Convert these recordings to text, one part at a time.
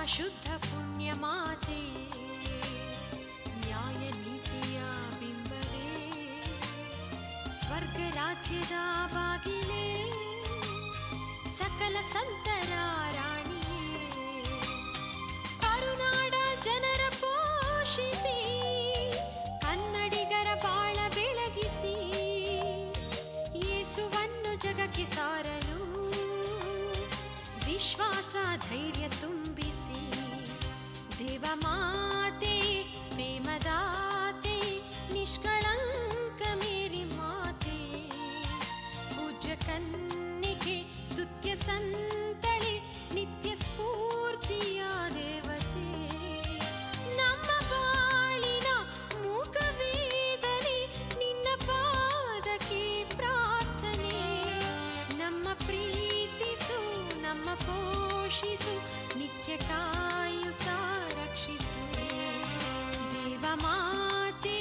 ಶುದ್ಧ ಪುಣ್ಯ ಮಾತೆ ನ್ಯಾಯ ನೀತಿಯ ಬಿಂಬವೇ ಸ್ವರ್ಗ ರಾಜ್ಯದ ಬಾಗಿಲೇ ಸಕಲ ಸಂತರ ರಾಣಿಯೇ ಕರುನಾಡ ಜನರ ಪೋಷಿಸಿ ಕನ್ನಡಿಗರ ಬಾಳ ಬೆಳಗಿಸಿ ಯೇಸುವನ್ನು ಜಗಕ್ಕೆ ಸಾರಲು ವಿಶ್ವಾಸ ಧೈರ್ಯ ತುಂಬಿಸಿ ದೇವಮಾತೆ ಪ್ರೇಮದಾತೆ ನಿಷ್ಕಳಂಕ ಮೇರಿ ಮಾತೆ ಪೂಜ್ಯ ಕನ್ನಿಕೆ ಸ್ತುತ್ಯ ಸಂತಳೆ ನಿತ್ಯ ಸ್ಫೂರ್ತಿಯ ದೇವತೆ ನಮ್ಮ ಬಾಳಿನ ಮೂಕವೇದನೆ ನಿನ್ನ ಪಾದಕ್ಕೆ ಪ್ರಾರ್ಥನೆ ನಮ್ಮ ಪ್ರೀತಿಸು ನಮ್ಮ ಪೋಷಿಸು ನಿತ್ಯ ಕಾಯುತ್ತ ರಕ್ಷಿಸು ದೇವ ಮಾತೆ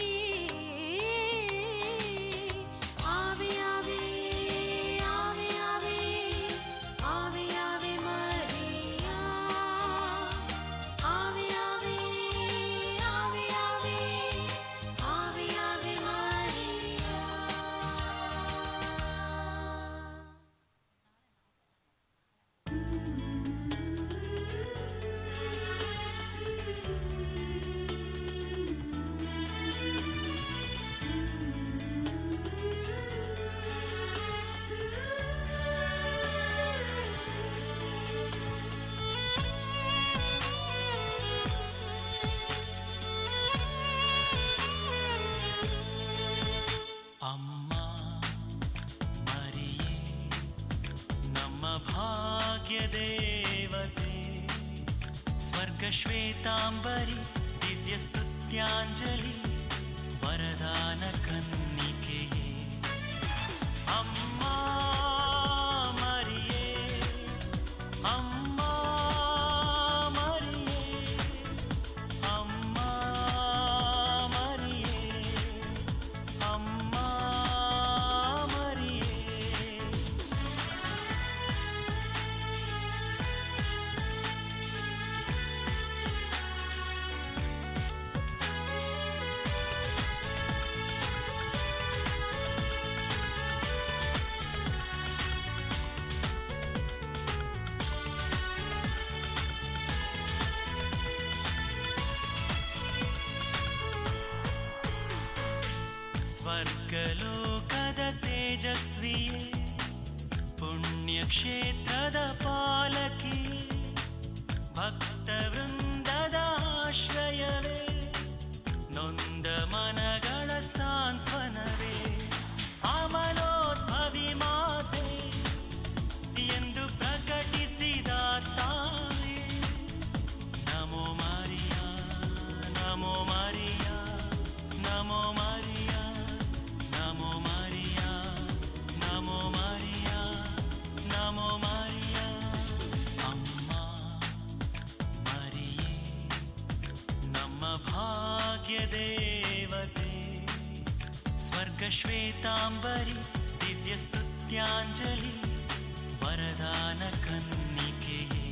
ಆವೆ ಆವೆ ಆವೆ ಆವೆ ಆವೆ ಆವೆ ಮರಿಯಾ ಆವೆ ಆವೆ ಆವೆ ಆವೆ ಆವೆ ಆವೆ ಮರಿಯಾ ಅಮ್ಮ ಮರಿಯೇ ನಮ್ಮ ಭಾಗ್ಯ ದೇವತೆ ಸ್ವರ್ಗ ಶ್ವೇತಾಂಬರಿ ದಿವ್ಯ ಸ್ತುತ್ಯಾಂಜಲಿ ವರದಾನ ಕನ್ನಿಕೆಯೇ ಅಮ್ಮ ಮರಿಯೇ ಅಮ್ಮ ಮರಿಯೇ ಅಮ್ಮ ಮರಿಯೇ ಅಮ್ಮ ಮರಿಯೇ ಸ್ವರ್ಗಲೋಕದ ತೇಜಸ್ವಿಯೇ ಪುಣ್ಯಕ್ಷೇತ್ರದ ಪಾಲಕಿ ಭಕ್ತ ವೃಂದದ ಆಶ್ರಯವೇ ನೊಂದ ಮನಗಳ ಸಾಂತ್ವನವೇ ಅಮನೋದ್ಭವಿ ಮಾತೆ ಎಂದು ಪ್ರಕಟಿಸಿದ ತಾವೇ ನಮೋ ಮಾರಿಯಾ ನಮೋ ಮಾರಿಯಾ ನಮೋ ಮಾರಿಯಾ ನಮೋ ಮಾರಿಯಾ ನಮೋ ಮಾರಿಯಾ ನಮೋ ಮಾರಿಯಾ ಅಮ್ಮ ಮರಿಯೇ ನಮ್ಮ ಭಾಗ್ಯ ದೇವತೆ ಸ್ವರ್ಗ ಶ್ವೇತಾಂಬರಿ ದಿವ್ಯ ಸ್ತುತ್ಯಾಂಜಲಿ ವರದಾನ ಕನ್ನಿಕೆಯೇ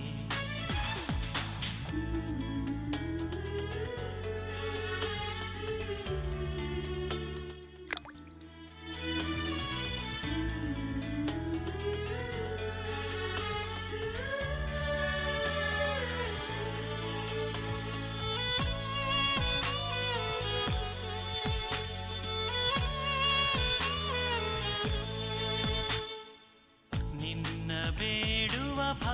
ನಿನ್ನ ಬೇಡುವ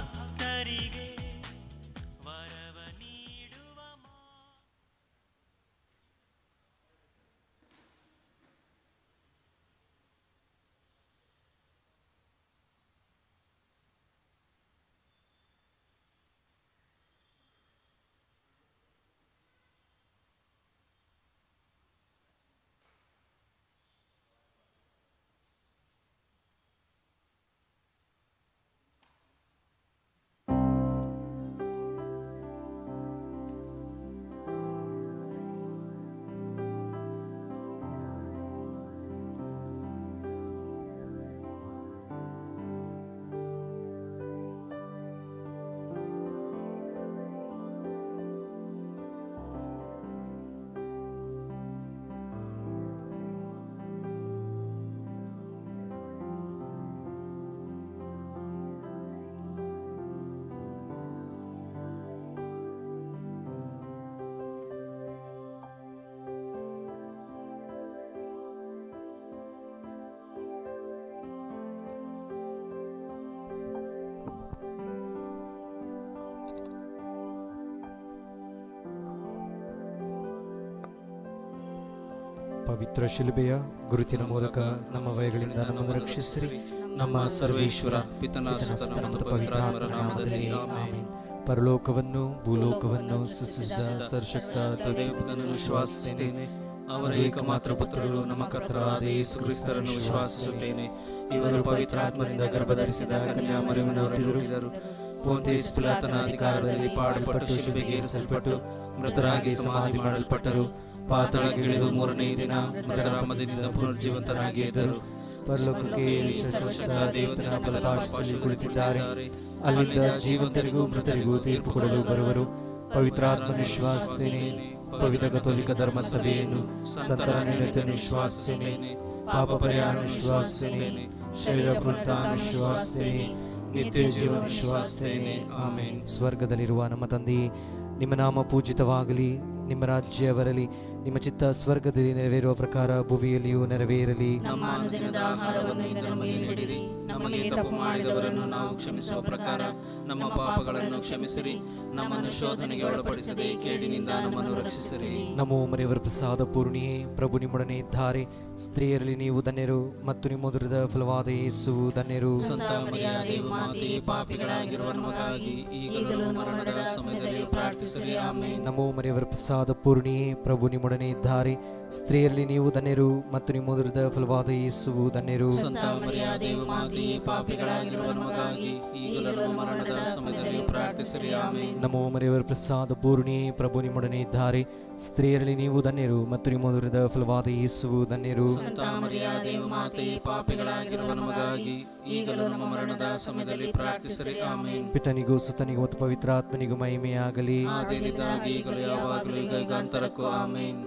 ಪವಿತ್ರ ಶಿಲುಬೆಯ ಗುರುತಿನ ಮೂಲಕ ನಮ್ಮ ವಯಗಳಿಂದ ನಮ್ಮನ್ನು ರಕ್ಷಿಸಿರಿ ನಮ್ಮ ಸರ್ವೇಶ್ವರ ಪಿತನ ಸುತನ ಮತ್ತು ಪವಿತ್ರಾತ್ಮರ ಪವಿತ್ರಾತ್ಮರ ನಾಮದಲ್ಲಿ ನಾಮದಲ್ಲಿ ಆಮೆನ್. ಪರಲೋಕವನ್ನು ಭೂಲೋಕವನ್ನು ಸೃಷ್ಟಿಸಿದ ಸರ್ಶಕ್ತ ದೇವತನನ್ನು ವಿಶ್ವಾಸಿಸುತ್ತೇನೆ ಅವರ ಏಕಮಾತ್ರ ಪುತ್ರರು ನಮ್ಮ ಕರ್ತರಾದ ಯೇಸು ಕ್ರಿಸ್ತರನ್ನು ವಿಶ್ವಾಸಿಸುತ್ತೇನೆ ಇವರು ಪವಿತ್ರಾತ್ಮರಿಂದ ಗರ್ಭಧರಿಸಿದ ಕನ್ಯಾ ಮರಿಮನವರಲ್ಲಿದ್ದರು ಪೋಂತಿಯಸ್ ಪಿಲಾತನ ಅಧಿಕಾರದಲ್ಲಿ ಪಾಡುಪಟ್ಟು ಶಿಲುಬೆಗೆ ಏರಿಸಲ್ಪಟ್ಟು ಮೃತರಾಗಿ ಸಮಾಧಿ ಮಾಡಲ್ಪಟ್ಟರು ಪಾತಾಳಗಿಳಿದು ಮೂರನೇ ದಿನ ಮೃತರ ಮಧ್ಯದಿಂದ ಪುನರ್ಜೀವಂತರಾಗಿ ಎದ್ದರು ಪರಲೋಕಕ್ಕೆ ಏರಿ ಸರ್ವಶಕ್ತ ದೇವತೆಯ ಬಲಪಾರ್ಶ್ವದಲ್ಲಿ ಕುಳಿತಿದ್ದಾರೆ ಅಲ್ಲಿಂದ ಜೀವಂತರಿಗೂ ಮೃತರಿಗೂ ತೀರ್ಪು ಕೊಡಲು ಬರುವರು ಪವಿತ್ರಾತ್ಮ ವಿಶ್ವಾಸಿಸ್ತೇನೆ ಪವಿತ್ರ ಕಥೋಲಿಕ ಧರ್ಮ ಸಭೆಯನ್ನು ಸಂತರ ನಿರತನ್ನು ವಿಶ್ವಾಸಿಸ್ತೇನೆ ಪಾಪ ಪರಿಹಾರ ವಿಶ್ವಾಸಿಸ್ತೇನೆ ಶರೀರ ಪುನರುತ್ಥಾನ ವಿಶ್ವಾಸಿಸ್ತೇನೆ ನಿತ್ಯ ಜೀವ ವಿಶ್ವಾಸಿಸ್ತೇನೆ ಆಮೇನ್ ಸ್ವರ್ಗದಲ್ಲಿರುವ ನಮ್ಮ ತಂದೆಯೇ ನಿಮ್ಮ ನಾಮ ಪೂಜಿತವಾಗಲಿ ನಿಮ್ಮ ರಾಜ್ಯ ಬರಲಿ ನಿಮ್ಮ ಚಿತ್ತ ಸ್ವರ್ಗದಲ್ಲಿ ನೆರವೇರುವ ಪ್ರಕಾರ ಭುವಿಯಲ್ಲಿಯೂ ನೆರವೇರಲಿ ನಮ್ಮ ಅನುದಿನದ ಆಹಾರವನ್ನು ಇಂದು ನಮಗೆ ನೀಡಿರಿ ನಮಗೆ ತಪ್ಪು ಮಾಡಿದವರನ್ನು ನಾವು ಕ್ಷಮಿಸುವ ಪ್ರಕಾರ ನಮ್ಮ ಪಾಪಗಳನ್ನು ಕ್ಷಮಿಸಿರಿ ನಮ್ಮನ್ನು ಶೋಧನೆಗೆ ಒಳಪಡಿಸದೆ ಕೇಡಿನಿಂದ ನಮ್ಮನ್ನು ರಕ್ಷಿಸಿರಿ ನಮೋ ಮರೆಯವರ ಪ್ರಸಾದ ಪೂರ್ಣಿಯೇ ಪ್ರಭು ನಿಮ್ಮೊಡನೆ ಇದ್ದಾರೆ ಸ್ತ್ರೀಯರಲ್ಲಿ ನೀವು ಧನ್ಯರು ಮತ್ತು ನಿಮ್ಮ ಉದರದ ಫಲವಾದ ಯೇಸುವು ಧನ್ಯರು ಸಂತ ಮರಿಯಾದೆ ಮಾತೆಯೇ ಪಾಪಿಗಳಾಗಿರುವ ನಮಗಾಗಿ ಈಗಲೂ ಮರಣದ ಸಮಯದಲ್ಲಿ ಪ್ರಾರ್ಥಿಸಿರಿ ಆಮೇಲೆ ನಮೋ ಮರೆಯವರ ಪ್ರಸಾದ ಪೂರ್ಣಿಯೇ ಪ್ರಭು ನಿಮ್ಮೊಡನೆ ಇದ್ದಾರೆ ಸ್ತ್ರೀಯರಲ್ಲಿ ನೀವು ಧನ್ಯರು ಮತ್ತು ನಿಮ್ಮ ಉದರದ ಫಲವಾದ ಯೇಸುವು ಧನ್ಯರು ಸಂತ ಮರಿಯಾದೆ ಮಾತೆಯೇ ಪಾಪಿಗಳಾಗಿರುವ ನಮಗಾಗಿ ಈಗಲೂ ಮರಣದ ಸಮಯದಲ್ಲಿ ಪ್ರಾರ್ಥಿಸಿರಿ ಆಮೇಲೆ ನಮೋ ಮರೆಯವರ ಪ್ರಸಾದ ಪೂರ್ಣಿಯೇ ಪ್ರಭು ನಿಮ್ಮೊಡನೆ ಇದ್ದಾರೆ ಸ್ತ್ರೀಯರಲ್ಲಿ ನೀವು ಧನ್ಯರು ಮತ್ತು ನಿಮ್ಮ ಉದರದ ಫಲವಾದ ಯೇಸುವು ಧನ್ಯರು ಸಂತ ಮರಿಯಾದೆ ಮಾತೆಯೇ ಪಾಪಿಗಳಾಗಿರುವ ನಮಗಾಗಿ ಈಗಲೂ ನಮ್ಮ ಮರಣದ ಸಮಯದಲ್ಲಿ ಪ್ರಾರ್ಥಿಸಿರಿ ಆಮೇಲೆ ಪಿತನಿಗೂ ಸುತನಿಗೂ ಮತ್ತು ಪವಿತ್ರಾತ್ಮನಿಗೂ ಮಹಿಮೆಯಾಗಲಿ ಆದಿನಿಂದಾಗಿ ಈಗಲೂ ಯಾವಾಗಲೂ ಈಗ ಯುಗಾಂತರಕ್ಕೂ ಆಮೇನ್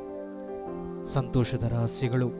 ಸಂತೋಷದ ರಹಸ್ಯಗಳು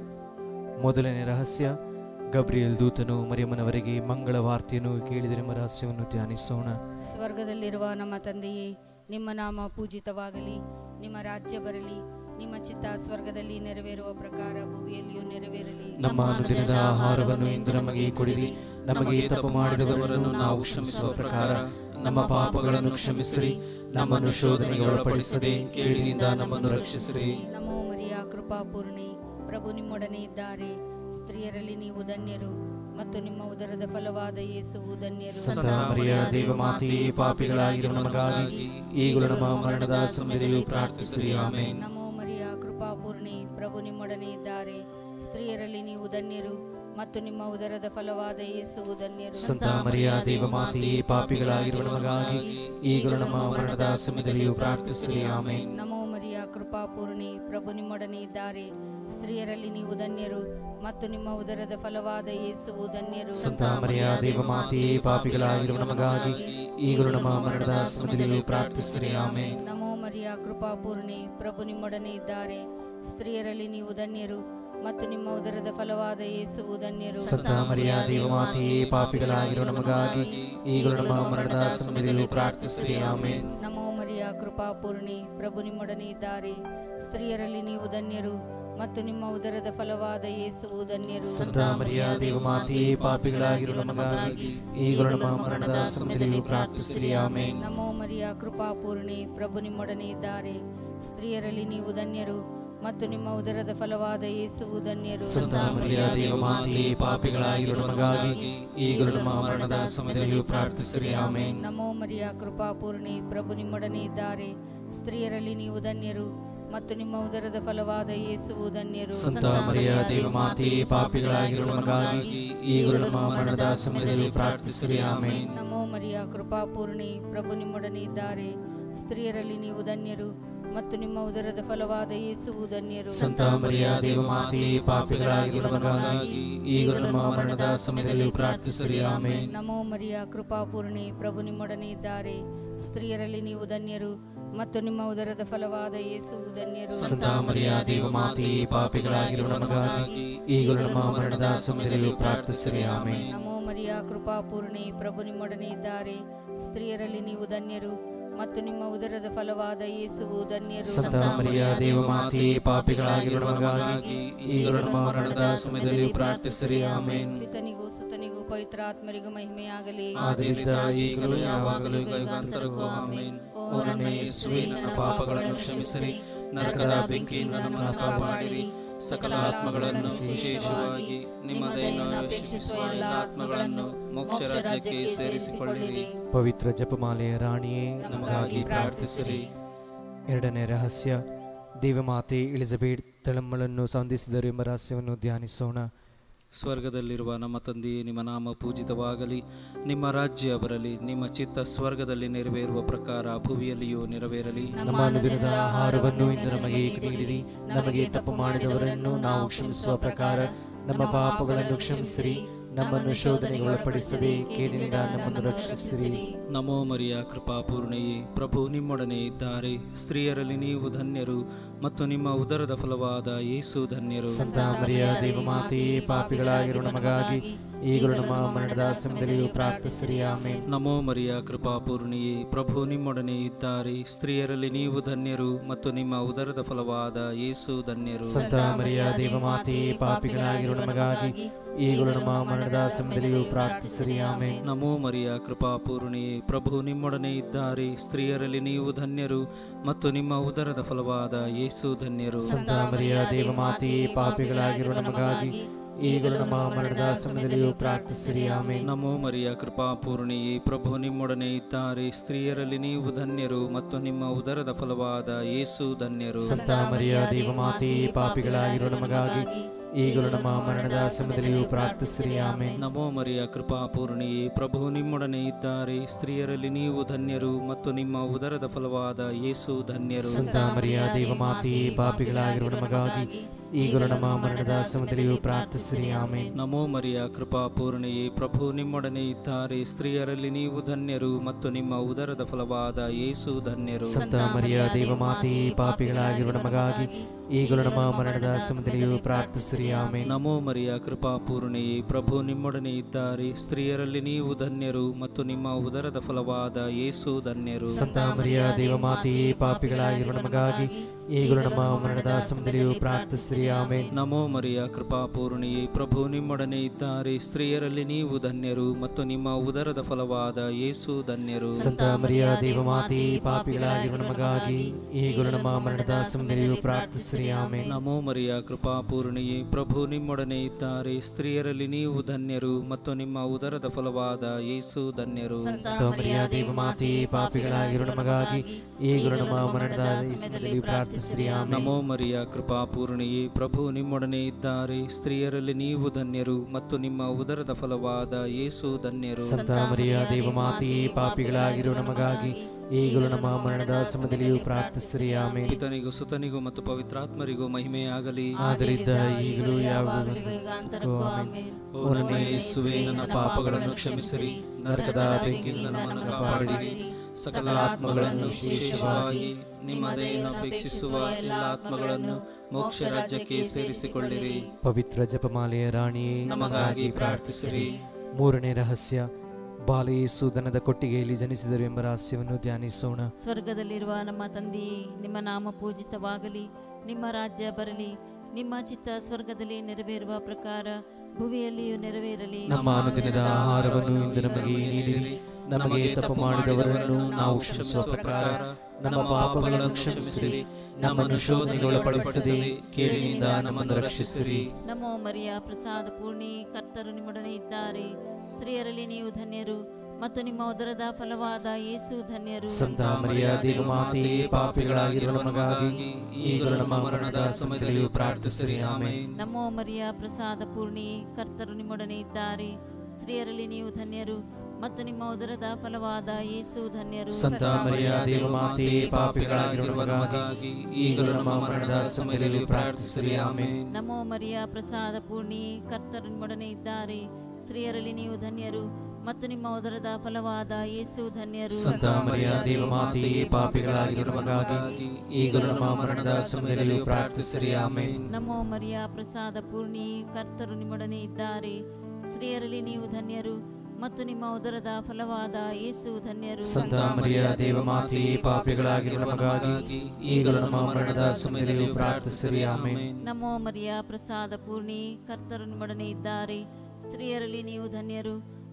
ಮೊದಲನೇ ರಹಸ್ಯ ಗಬ್ರಿಯಲ್ ದೂತನು ಮರಿಯಮ್ಮನವರಿಗೆ ಮಂಗಳ ವಾರ್ತೆಯನ್ನು ಕೇಳಿದರೆಂಬ ರಹಸ್ಯವನ್ನು ಧ್ಯಾನಿಸೋಣ ಸ್ವರ್ಗದಲ್ಲಿರುವ ನಮ್ಮ ತಂದೆಯೇ ನಿಮ್ಮ ನಾಮ ಪೂಜಿತವಾಗಲಿ ನಿಮ್ಮ ರಾಜ್ಯ ಬರಲಿ ನಿಮ್ಮ ಚಿತ್ತ ಸ್ವರ್ಗದಲ್ಲಿ ನೆರವೇರುವ ಪ್ರಕಾರ ಭೂಮಿಯಲ್ಲಿಯೂ ನೆರವೇರಲಿ ನಮ್ಮ ಅನುದಿನದ ಆಹಾರವನ್ನು ಇಂದು ನಮಗೆ ಕೊಡಿರಿ ನಮಗೆ ತಪ್ಪು ಮಾಡಿದವರನ್ನು ನಾವು ಕ್ಷಮಿಸುವ ಪ್ರಕಾರ ನಮ್ಮ ಪಾಪಗಳನ್ನು ಕ್ಷಮಿಸಿರಿ ನಮ್ಮನ್ನು ಶೋಧನೆಗೆ ಒಳಪಡಿಸದೆ ಕೇಳಿನಿಂದ ನಮ್ಮನ್ನು ರಕ್ಷಿಸಿರಿ ನಮೋ ಮರಿಯ ಕೃಪಾಪೂರ್ಣಿ ಪ್ರಭು ನಿಮ್ಮೊಡನೆ ಇದ್ದಾರೆ ಸ್ತ್ರೀಯರಲ್ಲಿ ನೀವು ಧನ್ಯರು ಮತ್ತು ನಿಮ್ಮ ಉದರದ ಫಲವಾದ ಯೇಸುವು ಧನ್ಯರು ಸಂತ ಮರಿಯ ದೇವಮಾತೆಯೇ ಪಾಪಿಗಳಾಗಿರುವ ನಮಗಾಗಿ ಈಗಲೂ ನಮ್ಮ ಮರಣದ ಸಮಯದಲ್ಲಿಯೂ ಪ್ರಾರ್ಥಿಸಿರಿ ಆಮೇನ್ ನಮೋ ಮರಿಯ ಕೃಪಾಪೂರ್ಣಿ ಪ್ರಭು ನಿಮ್ಮೊಡನೆ ಇದ್ದಾರೆ ಸ್ತ್ರೀಯರಲ್ಲಿ ನೀವು ಧನ್ಯರು ಮತ್ತು ನಿಮ್ಮ ಉದರದ ಫಲವಾದ ಯೇಸುವು ಧನ್ಯರು ಸಂತ ಮರಿಯ ದೇವಮಾತೆಯೇ ಪಾಪಿಗಳಾಗಿರುವ ನಮಗಾಗಿ ಈಗಲೂ ನಮ್ಮ ಮರಣದ ಸಮಯದಲ್ಲಿಯೂ ಪ್ರಾರ್ಥಿಸಿರಿ ಆಮೇನ್ ನಮೋ ಮರಿಯ ಕೃಪಾಪೂರ್ಣಿ ಪ್ರಭು ನಿಮ್ಮೊಡನೆ ಇದ್ದಾರೆ ಸ್ತ್ರೀಯರಲ್ಲಿ ನೀವು ಧನ್ಯರು ಮತ್ತು ನಿಮ್ಮ ಉದರದ ಫಲವಾದ ಯೇಸುವು ಧನ್ಯರು ಸಂತ ಮರಿಯ ದೇವಮಾತೆಯೇ ಪಾಪಿಗಳಾಗಿರುವ ನಮಗಾಗಿ ಈಗಲೂ ನಮ್ಮ ಮರಣದ ಸಮಯದಲ್ಲಿಯೂ ಪ್ರಾರ್ಥಿಸಿರಿ ಆಮೇನ್ ನಮೋ ಮರಿಯ ಕೃಪಾಪೂರ್ಣಿ ಪ್ರಭು ನಿಮ್ಮೊಡನೆ ಇದ್ದಾರೆ ಸ್ತ್ರೀಯರಲ್ಲಿ ನೀವು ಧನ್ಯರು ಮತ್ತು ನಿಮ್ಮ ಉದರದ ಫಲವಾದ ಯೇಸುವು ಧನ್ಯರು ಸಂತ ಮರಿಯ ದೇವಮಾತೆಯೇ ಪಾಪಿಗಳಾಗಿರುವ ನಮಗಾಗಿ ಈಗಲೂ ನಮ್ಮ ಮರಣದ ಸಮಯದಲ್ಲಿಯೂ ಪ್ರಾರ್ಥಿಸಿರಿ ಆಮೇನ್ ನಮೋ ಮರಿಯ ಕೃಪಾಪೂರ್ಣಿ ಪ್ರಭು ನಿಮ್ಮೊಡನೆ ಇದ್ದಾರೆ ಸ್ತ್ರೀಯರಲ್ಲಿ ನೀವು ಧನ್ಯರು ಮತ್ತು ನಿಮ್ಮ ಉದರದ ಫಲವಾದ ಯೇಸುವು ಧನ್ಯರು ಸಂತ ಮರಿಯ ದೇವಮಾತೆಯೇ ಪಾಪಿಗಳಾಗಿರುವ ನಮಗಾಗಿ ಈಗಲೂ ನಮ್ಮ ಮರಣದ ಸಮಯದಲ್ಲಿಯೂ ಪ್ರಾರ್ಥಿಸಿರಿ ಆಮೇನ್ ನಮೋ ಮರಿಯ ಕೃಪಾಪೂರ್ಣಿ ಪ್ರಭು ನಿಮ್ಮೊಡನೆ ಇದ್ದಾರೆ ಸ್ತ್ರೀಯರಲ್ಲಿ ನೀವು ಧನ್ಯರು ಮತ್ತು ನಿಮ್ಮ ಉದರದ ಫಲವಾದ ಯೇಸುವು ಧನ್ಯರು ಸಂತ ಮರಿಯ ದೇವಮಾತೆಯೇ ಪಾಪಿಗಳಾಗಿರುವ ನಮಗಾಗಿ ಈಗಲೂ ನಮ್ಮ ಮರಣದ ಸಮಯದಲ್ಲಿಯೂ ಪ್ರಾರ್ಥಿಸಿರಿ ಆಮೇನ್ ನಮೋ ಮರಿಯ ಕೃಪಾಪೂರ್ಣಿ ಪ್ರಭು ನಿಮ್ಮೊಡನೆ ಇದ್ದಾರೆ ಸ್ತ್ರೀಯರಲ್ಲಿ ನೀವು ಧನ್ಯರು ಮತ್ತು ನಿಮ್ಮ ಉದರದ ಫಲವಾದ ಯೇಸುವು ಧನ್ಯರು ಸಂತ ಮರಿಯ ದೇವಮಾತೆಯೇ ಪಾಪಿಗಳಾಗಿರುವ ನಮಗಾಗಿ ಈಗಲೂ ನಮ್ಮ ಮರಣದ ಸಮಯದಲ್ಲಿ ಪ್ರಾರ್ಥಿಸಿರಿ ಆಮೇನ್ ನಮೋ ಮರಿಯ ಕೃಪಾಪೂರ್ಣಿ ಪ್ರಭು ನಿಮ್ಮೊಡನೆ ಇದ್ದಾರೆ ಸ್ತ್ರೀಯರಲ್ಲಿ ನೀವು ಧನ್ಯರು ಮತ್ತು ನಿಮ್ಮ ಉದರದ ಫಲವಾದ ಯೇಸುವು ಧನ್ಯರು ಸಂತ ಮರಿಯ ದೇವಮಾತೆಯೇ ಪಾಪಿಗಳಾಗಿರುವ ನಮಗಾಗಿ ಈಗಲೂ ನಮ್ಮ ಮರಣದ ಸಮಯದಲ್ಲಿ ಪ್ರಾರ್ಥಿಸಿರಿ ಆಮೇನ್ ನಮೋ ಮರಿಯ ಕೃಪಾಪೂರ್ಣಿ ಪ್ರಭು ನಿಮ್ಮೊಡನೆ ಇದ್ದಾರೆ ಸ್ತ್ರೀಯರಲ್ಲಿ ನೀವು ಧನ್ಯರು ಮತ್ತು ನಿಮ್ಮ ಉದರದ ಫಲವಾದ ಯೇಸುವು ಧನ್ಯರು ಸಂತ ಮರಿಯ ದೇವಮಾತೆಯೇ ಪಾಪಿಗಳಾಗಿರುವ ನಮಗಾಗಿ ಈಗಲೂ ನಮ್ಮ ಮರಣದ ಸಮಯದಲ್ಲಿ ಪ್ರಾರ್ಥಿಸಿರಿ ಆಮೇನ್ ನಮೋ ಮರಿಯ ಕೃಪಾಪೂರ್ಣಿ ಪ್ರಭು ನಿಮ್ಮೊಡನೆ ಇದ್ದಾರೆ ಸ್ತ್ರೀಯರಲ್ಲಿ ನೀವು ಧನ್ಯರು ಮತ್ತು ನಿಮ್ಮ ಉದರದ ಫಲವಾದ ಯೇಸುವು ಧನ್ಯರು ಸಂತ ಮರಿಯ ದೇವಮಾತೆಯೇ ಪಾಪಿಗಳಾಗಿರುವ ನಮಗಾಗಿ ಈಗಲೂ ನಮ್ಮ ಮರಣದ ಸಮಯದಲ್ಲಿ ಪ್ರಾರ್ಥಿಸಿರಿ ಆಮೇನ್ ಪಿತನಿಗೂ ಸುತನಿಗೂ ಪವಿತ್ರಾತ್ಮರಿಗೂ ಮಹಿಮೆಯಾಗಲಿ ಆದಿಯಿಂದ ಈಗಲೂ ಯಾವಾಗಲೂ ಯುಗಾಂತರಕ್ಕೂ ಆಮೇನ್ ಓ ಓ ನನ್ನ ಯೇಸುವೆ ನನ್ನ ಪಾಪಗಳನ್ನು ಕ್ಷಮಿಸಿರಿ ನರಕದ ಬೆಂಕಿಯಿಂದ ನಮ್ಮನ್ನು ಕಾಪಾಡಿರಿ ಸಕಲ ಆತ್ಮಗಳನ್ನು ವಿಶೇಷವಾಗಿ ನಿಮ್ಮ ದಯೆಯನ್ನು ಅಪೇಕ್ಷಿಸುವ ಎಲ್ಲ ಆತ್ಮಗಳನ್ನು ಮೋಕ್ಷ ರಾಜ್ಯಕ್ಕೆ ಸೇರಿಸಿಕೊಳ್ಳಿರಿ ಪವಿತ್ರ ಜಪಮಾಲೆಯ ರಾಣಿಯೇ ನಮಗಾಗಿ ಪ್ರಾರ್ಥಿಸಿರಿ ಎರಡನೇ ರಹಸ್ಯ ದೇವಮಾತೆ ಎಲಿಜಬೆತ್ ತಳಮ್ಮಳನ್ನು ಸಂಧಿಸಿದರು ಎಂಬ ರಹಸ್ಯವನ್ನು ಧ್ಯಾನಿಸೋಣ ಸ್ವರ್ಗದಲ್ಲಿರುವ ನಮ್ಮ ತಂದೆಯೇ ನಿಮ್ಮ ನಾಮ ಪೂಜಿತವಾಗಲಿ ನಿಮ್ಮ ರಾಜ್ಯ ಬರಲಿ ನಿಮ್ಮ ಚಿತ್ತ ಸ್ವರ್ಗದಲ್ಲಿ ನೆರವೇರುವ ಪ್ರಕಾರ ಭುವಿಯಲ್ಲಿಯೂ ನೆರವೇರಲಿ ನಮ್ಮ ಅನುದಿನದ ಆಹಾರವನ್ನು ಇಂದು ನಮಗೆ ಈಗ ನೀಡಿರಿ ನಮಗೆ ತಪ್ಪು ಮಾಡಿದವರನ್ನು ನಾವು ಕ್ಷಮಿಸುವ ಪ್ರಕಾರ ನಮ್ಮ ಪಾಪಗಳನ್ನು ಕ್ಷಮಿಸಿರಿ ನಮ್ಮನ್ನು ಶೋಧನೆಗೆ ಒಳಪಡಿಸದೆ ಕೇಡಿನಿಂದ ನಮ್ಮನ್ನು ರಕ್ಷಿಸಿರಿ ನಮೋ ಮರಿಯ ಕೃಪಾಪೂರ್ಣೆಯೇ ಪ್ರಭು ನಿಮ್ಮೊಡನೆ ಇದ್ದಾರೆ ಸ್ತ್ರೀಯರಲ್ಲಿ ನೀವು ಧನ್ಯರು ಮತ್ತು ನಿಮ್ಮ ಉದರದ ಫಲವಾದ ಯೇಸು ಧನ್ಯರು ಸಂತ ಮರಿಯ ದೇವಮಾತೆಯೇ ಪಾಪಿಗಳಾಗಿರುವ ನಮಗಾಗಿ ಈಗಲೂ ನಮ್ಮ ಮರಣದ ಸಮಯದಲ್ಲಿಯೂ ಪ್ರಾರ್ಥಿಸಿರಿ ಆಮೇಲೆ ನಮೋ ಮರಿಯ ಕೃಪಾಪೂರ್ಣಿಯೇ ಪ್ರಭು ನಿಮ್ಮೊಡನೆ ಇದ್ದಾರೆ ಸ್ತ್ರೀಯರಲ್ಲಿ ನೀವು ಧನ್ಯರು ಮತ್ತು ನಿಮ್ಮ ಉದರದ ಫಲವಾದ ಯೇಸು ಧನ್ಯರು ಸಂತ ಮರಿಯ ದೇವಮಾತೆಯೇ ಪಾಪಿಗಳಾಗಿರುವ ನಮಗಾಗಿ ಈಗಲೂ ನಮ್ಮ ಮರಣದ ಸಮಯದಲ್ಲಿಯೂ ಪ್ರಾರ್ಥಿಸಿರಿ ಆಮೇಲೆ ನಮೋ ಮರಿಯ ಕೃಪಾಪೂರ್ಣಿಯೇ ಪ್ರಭು ನಿಮ್ಮೊಡನೆ ಇದ್ದಾರೆ ಸ್ತ್ರೀಯರಲ್ಲಿ ನೀವು ಧನ್ಯರು ಮತ್ತು ನಿಮ್ಮ ಉದರದ ಫಲವಾದ ಯೇಸು ಧನ್ಯರು ಸಂತ ಮರಿಯ ದೇವಮಾತೆಯೇ ಪಾಪಿಗಳಾಗಿರುವ ನಮಗಾಗಿ ಈಗಲೂ ನಮ್ಮ ಮರಣದ ಸಮಯದಲ್ಲಿಯೂ ಪ್ರಾರ್ಥಿಸಿರಿ ಆಮೇಲೆ ನಮೋ ಮರಿಯ ಕೃಪಾಪೂರ್ಣಿಯೇ ಪ್ರಭು ನಿಮ್ಮೊಡನೆ ಇದ್ದಾರೆ ಸ್ತ್ರೀಯರಲ್ಲಿ ನೀವು ಧನ್ಯರು ಮತ್ತು ನಿಮ್ಮ ಉದರದ ಫಲವಾದ ಯೇಸು ಧನ್ಯರು ಸಂತ ಮರಿಯ ದೇವಮಾತೆಯೇ ಪಾಪಿಗಳಾಗಿರುವ ನಮಗಾಗಿ ಈಗಲೂ ನಮ್ಮ ಮರಣದ ಸಮಯದಲ್ಲಿಯೂ ಪ್ರಾರ್ಥಿಸಿರಿ ಆಮೇಲೆ ನಮೋ ಮರಿಯ ಕೃಪಾಪೂರ್ಣಿಯೇ ಪ್ರಭು ನಿಮ್ಮೊಡನೆ ಇದ್ದಾರೆ ಸ್ತ್ರೀಯರಲ್ಲಿ ನೀವು ಧನ್ಯರು ಮತ್ತು ನಿಮ್ಮ ಉದರದ ಫಲವಾದ ಯೇಸು ಧನ್ಯರು ಸಂತ ಮರಿಯ ದೇವಮಾತೆಯೇ ಪಾಪಿಗಳಾಗಿರುವ ನಮಗಾಗಿ ಈಗಲೂ ನಮ್ಮ ಮರಣದ ಸಮಯದಲ್ಲಿಯೂ ಪ್ರಾರ್ಥಿಸಿರಿ ಆಮೇಲೆ ನಮೋ ಮರಿಯ ಕೃಪಾಪೂರ್ಣಿಯೇ ಪ್ರಭು ನಿಮ್ಮೊಡನೆ ಇದ್ದಾರೆ ಸ್ತ್ರೀಯರಲ್ಲಿ ನೀವು ಧನ್ಯರು ಮತ್ತು ನಿಮ್ಮ ಉದರದ ಫಲವಾದ ಯೇಸು ಧನ್ಯರು ಸಂತ ಮರಿಯ ದೇವಮಾತೆಯೇ ಪಾಪಿಗಳಾಗಿರುವ ನಮಗಾಗಿ ಈಗಲೂ ನಮ್ಮ ಮರಣದ ಸಮಯದಲ್ಲಿಯೂ ಪ್ರಾರ್ಥಿಸಿರಿ ಆಮೇಲೆ ನಮೋ ಮರಿಯ ಕೃಪಾಪೂರ್ಣಿಯೇ ಪ್ರಭು ನಿಮ್ಮೊಡನೆ ಇದ್ದಾರೆ ಸ್ತ್ರೀಯರಲ್ಲಿ ನೀವು ಧನ್ಯರು ಮತ್ತು ನಿಮ್ಮ ಉದರದ ಫಲವಾದ ಯೇಸು ಧನ್ಯರು ಸಂತ ಮರಿಯ ದೇವಮಾತೆಯೇ ಪಾಪಿಗಳಾಗಿರುವ ನಮಗಾಗಿ ಈಗಲೂ ನಮ್ಮ ಮರಣದ ಸಮಯದಲ್ಲಿಯೂ ಪ್ರಾರ್ಥಿಸಿರಿ ಆಮೇಲೆ ನಮೋ ಮರಿಯ ಕೃಪಾಪೂರ್ಣಿಯೇ ಪ್ರಭು ನಿಮ್ಮೊಡನೆ ಇದ್ದಾರೆ ಸ್ತ್ರೀಯರಲ್ಲಿ ನೀವು ಧನ್ಯರು ಮತ್ತು ನಿಮ್ಮ ಉದರದ ಫಲವಾದ ಯೇಸು ಧನ್ಯರು ಸಂತ ಮರಿಯ ದೇವಮಾತೆಯೇ ಪಾಪಿಗಳಾಗಿರುವ ನಮಗಾಗಿ ಈಗಲೂ ನಮ್ಮ ಮರಣದ ಸಮಯದಲ್ಲಿಯೂ ಪ್ರಾರ್ಥಿಸಿರಿ ಆಮೇಲೆ ನಮೋ ಮರಿಯ ಕೃಪಾಪೂರ್ಣಿಯೇ ಪ್ರಭು ನಿಮ್ಮೊಡನೆ ಇದ್ದಾರೆ ಸ್ತ್ರೀಯರಲ್ಲಿ ನೀವು ಧನ್ಯರು ಮತ್ತು ನಿಮ್ಮ ಉದರದ ಫಲವಾದ ಯೇಸು ಧನ್ಯರು ಸಂತ ಮರಿಯ ದೇವಮಾತೆಯೇ ಪಾಪಿಗಳಾಗಿರುವ ನಮಗಾಗಿ ಈಗಲೂ ನಮ್ಮ ಮರಣದ ಸಮಯದಲ್ಲಿಯೂ ಪ್ರಾರ್ಥಿಸಿರಿ ಆಮೇಲೆ ನಮೋ ಮರಿಯ ಕೃಪಾಪೂರ್ಣಿಯೇ ಪ್ರಭು ನಿಮ್ಮೊಡನೆ ಇದ್ದಾರೆ ಸ್ತ್ರೀಯರಲ್ಲಿ ನೀವು ಧನ್ಯರು ಮತ್ತು ನಿಮ್ಮ ಉದರದ ಫಲವಾದ ಯೇಸು ಧನ್ಯರು ಸಂತ ಮರಿಯ ದೇವಮಾತೆಯೇ ಪಾಪಿಗಳಾಗಿರುವ ನಮಗಾಗಿ ಈಗಲೂ ನಮ್ಮ ಮರಣದ ಸಮಯದಲ್ಲಿಯೂ ಪ್ರಾರ್ಥಿಸಿರಿ ಆಮೇಲೆ ಪಿತನಿಗೂ ಸುತನಿಗೂ ಮತ್ತು ಪವಿತ್ರಾತ್ಮರಿಗೂ ಮಹಿಮೆಯಾಗಲಿ ಆದರಿಂದ ಈಗಲೂ ಯಾವಾಗಲೂ ಯುಗಾಂತರಕ್ಕೂ ಆಮೇಲೆ ಓ ನನ್ನ ಯೇಸುವೆ ನನ್ನ ಪಾಪಗಳನ್ನು ಕ್ಷಮಿಸಿರಿ ನರಕದ ಬೆಂಕಿಯಿಂದ ನಮ್ಮನ್ನು ಕಾಪಾಡಿರಿ ಸಕಲ ಆತ್ಮಗಳನ್ನು ವಿಶೇಷವಾಗಿ ನಿಮ್ಮ ದಯೆಯನ್ನು ಅಪೇಕ್ಷಿಸುವ ಎಲ್ಲ ಆತ್ಮಗಳನ್ನು ಮೋಕ್ಷ ರಾಜ್ಯಕ್ಕೆ ಸೇರಿಸಿಕೊಳ್ಳಿರಿ ಪವಿತ್ರ ಜಪಮಾಲೆಯ ರಾಣಿಯೇ ನಮಗಾಗಿ ಪ್ರಾರ್ಥಿಸಿರಿ ಮೂರನೇ ರಹಸ್ಯ ಬಾಲಯೇಸು ದನದ ಕೊಟ್ಟಿಗೆಯಲ್ಲಿ ಜನಿಸಿದರು ಎಂಬ ರಹಸ್ಯವನ್ನು ಧ್ಯಾನಿಸೋಣ ಸ್ವರ್ಗದಲ್ಲಿರುವ ನಮ್ಮ ತಂದೆಯೇ ನಿಮ್ಮ ನಾಮ ಪೂಜಿತವಾಗಲಿ ನಿಮ್ಮ ರಾಜ್ಯ ಬರಲಿ ನಿಮ್ಮ ಚಿತ್ತ ಸ್ವರ್ಗದಲ್ಲಿ ನೆರವೇರುವ ಪ್ರಕಾರ ಭುವಿಯಲ್ಲಿಯೂ ನೆರವೇರಲಿ ನಮ್ಮ ಅನುದಿನದ ಆಹಾರವನ್ನು ಇಂದು ನಮಗೆ ನೀಡಿರಿ ನಮಗೆ ತಪ್ಪು ಮಾಡಿದವರನ್ನು ನಾವು ಕ್ಷಮಿಸುವ ಪ್ರಕಾರ ನಮ್ಮ ಪಾಪಗಳನ್ನು ಕ್ಷಮಿಸಿರಿ ನಮ್ಮನ್ನು ಶೋಧನೆಗೆ ಒಳಪಡಿಸದೆ ಕೇಳಿನಿಂದ ನಮ್ಮನ್ನು ರಕ್ಷಿಸಿರಿ ನಮೋ ಮರಿಯ ಪ್ರಸಾದ ಪೂರ್ಣಿ ಕರ್ತರು ನಿಮ್ಮೊಡನೆ ಇದ್ದಾರೆ ಸ್ತ್ರೀಯರಲ್ಲಿ ನೀವು ಧನ್ಯರು ಮತ್ತು ನಿಮ್ಮ ಉದರದ ಫಲವಾದ ಯೇಸು ಧನ್ಯರು ಸಂತ ಮರಿಯ ದೇವಮಾತೆಯೇ ಪಾಪಿಗಳಾಗಿರುವ ನಮಗಾಗಿ ಈಗಲೂ ನಮ್ಮ ಮರಣದ ಸಮಯದಲ್ಲಿಯೂ ಪ್ರಾರ್ಥಿಸಿರಿ ಆಮೇಲೆ ನಮೋ ಮರಿಯ ಪ್ರಸಾದ ಪೂರ್ಣಿ ಕರ್ತರು ನಿಮ್ಮೊಡನೆ ಇದ್ದಾರೆ ಸ್ತ್ರೀಯರಲ್ಲಿ ನೀವು ಧನ್ಯರು ಮತ್ತು ನಿಮ್ಮ ಉದರದ ಫಲವಾದ ಯೇಸು ಧನ್ಯರು ಸಂತ ಮರಿಯ ದೇವಮಾತೆಯೇ ಪಾಪಿಗಳಾಗಿರುವ ನಮಗಾಗಿ ಈಗಲೂ ನಮ್ಮ ಮರಣದ ಸಮಯದಲ್ಲಿಯೂ ಪ್ರಾರ್ಥಿಸಿರಿ ಆಮೇಲೆ ನಮೋ ಮರಿಯ ಪ್ರಸಾದ ಪೂರ್ಣಿ ಕರ್ತರು ನಿಮ್ಮೊಡನೆ ಇದ್ದಾರೆ ಸ್ತ್ರೀಯರಲ್ಲಿ ನೀವು ಧನ್ಯರು ಮತ್ತು ನಿಮ್ಮ ಉದರದ ಫಲವಾದ ಯೇಸು ಧನ್ಯರು ಸಂತ ಮರಿಯ ದೇವಮಾತೆಯೇ ಪಾಪಿಗಳಾಗಿರುವ ನಮಗಾಗಿ ಈಗಲೂ ನಮ್ಮ ಮರಣದ ಸಮಯದಲ್ಲಿಯೂ ಪ್ರಾರ್ಥಿಸಿರಿ ಆಮೇಲೆ ನಮೋ ಮರಿಯ ಪ್ರಸಾದ ಪೂರ್ಣಿ ಕರ್ತರು ನಿಮ್ಮೊಡನೆ ಇದ್ದಾರೆ ಸ್ತ್ರೀಯರಲ್ಲಿ ನೀವು ಧನ್ಯರು ಮತ್ತು ನಿಮ್ಮ ಉದರದ ಫಲವಾದ ಯೇಸು ಧನ್ಯರು ಸಂತ ಮರಿಯ ದೇವಮಾತೆಯೇ ಪಾಪಿಗಳಾಗಿರುವ ನಮಗಾಗಿ ಈಗಲೂ ನಮ್ಮ ಮರಣದ ಸಮಯದಲ್ಲಿಯೂ ಪ್ರಾರ್ಥಿಸಿರಿ ಆಮೇಲೆ ನಮೋ ಮರಿಯ ಪ್ರಸಾದ ಪೂರ್ಣಿ ಕರ್ತರು ನಿಮ್ಮೊಡನೆ ಇದ್ದಾರೆ ಸ್ತ್ರೀಯರಲ್ಲಿ ನೀವು ಧನ್ಯರು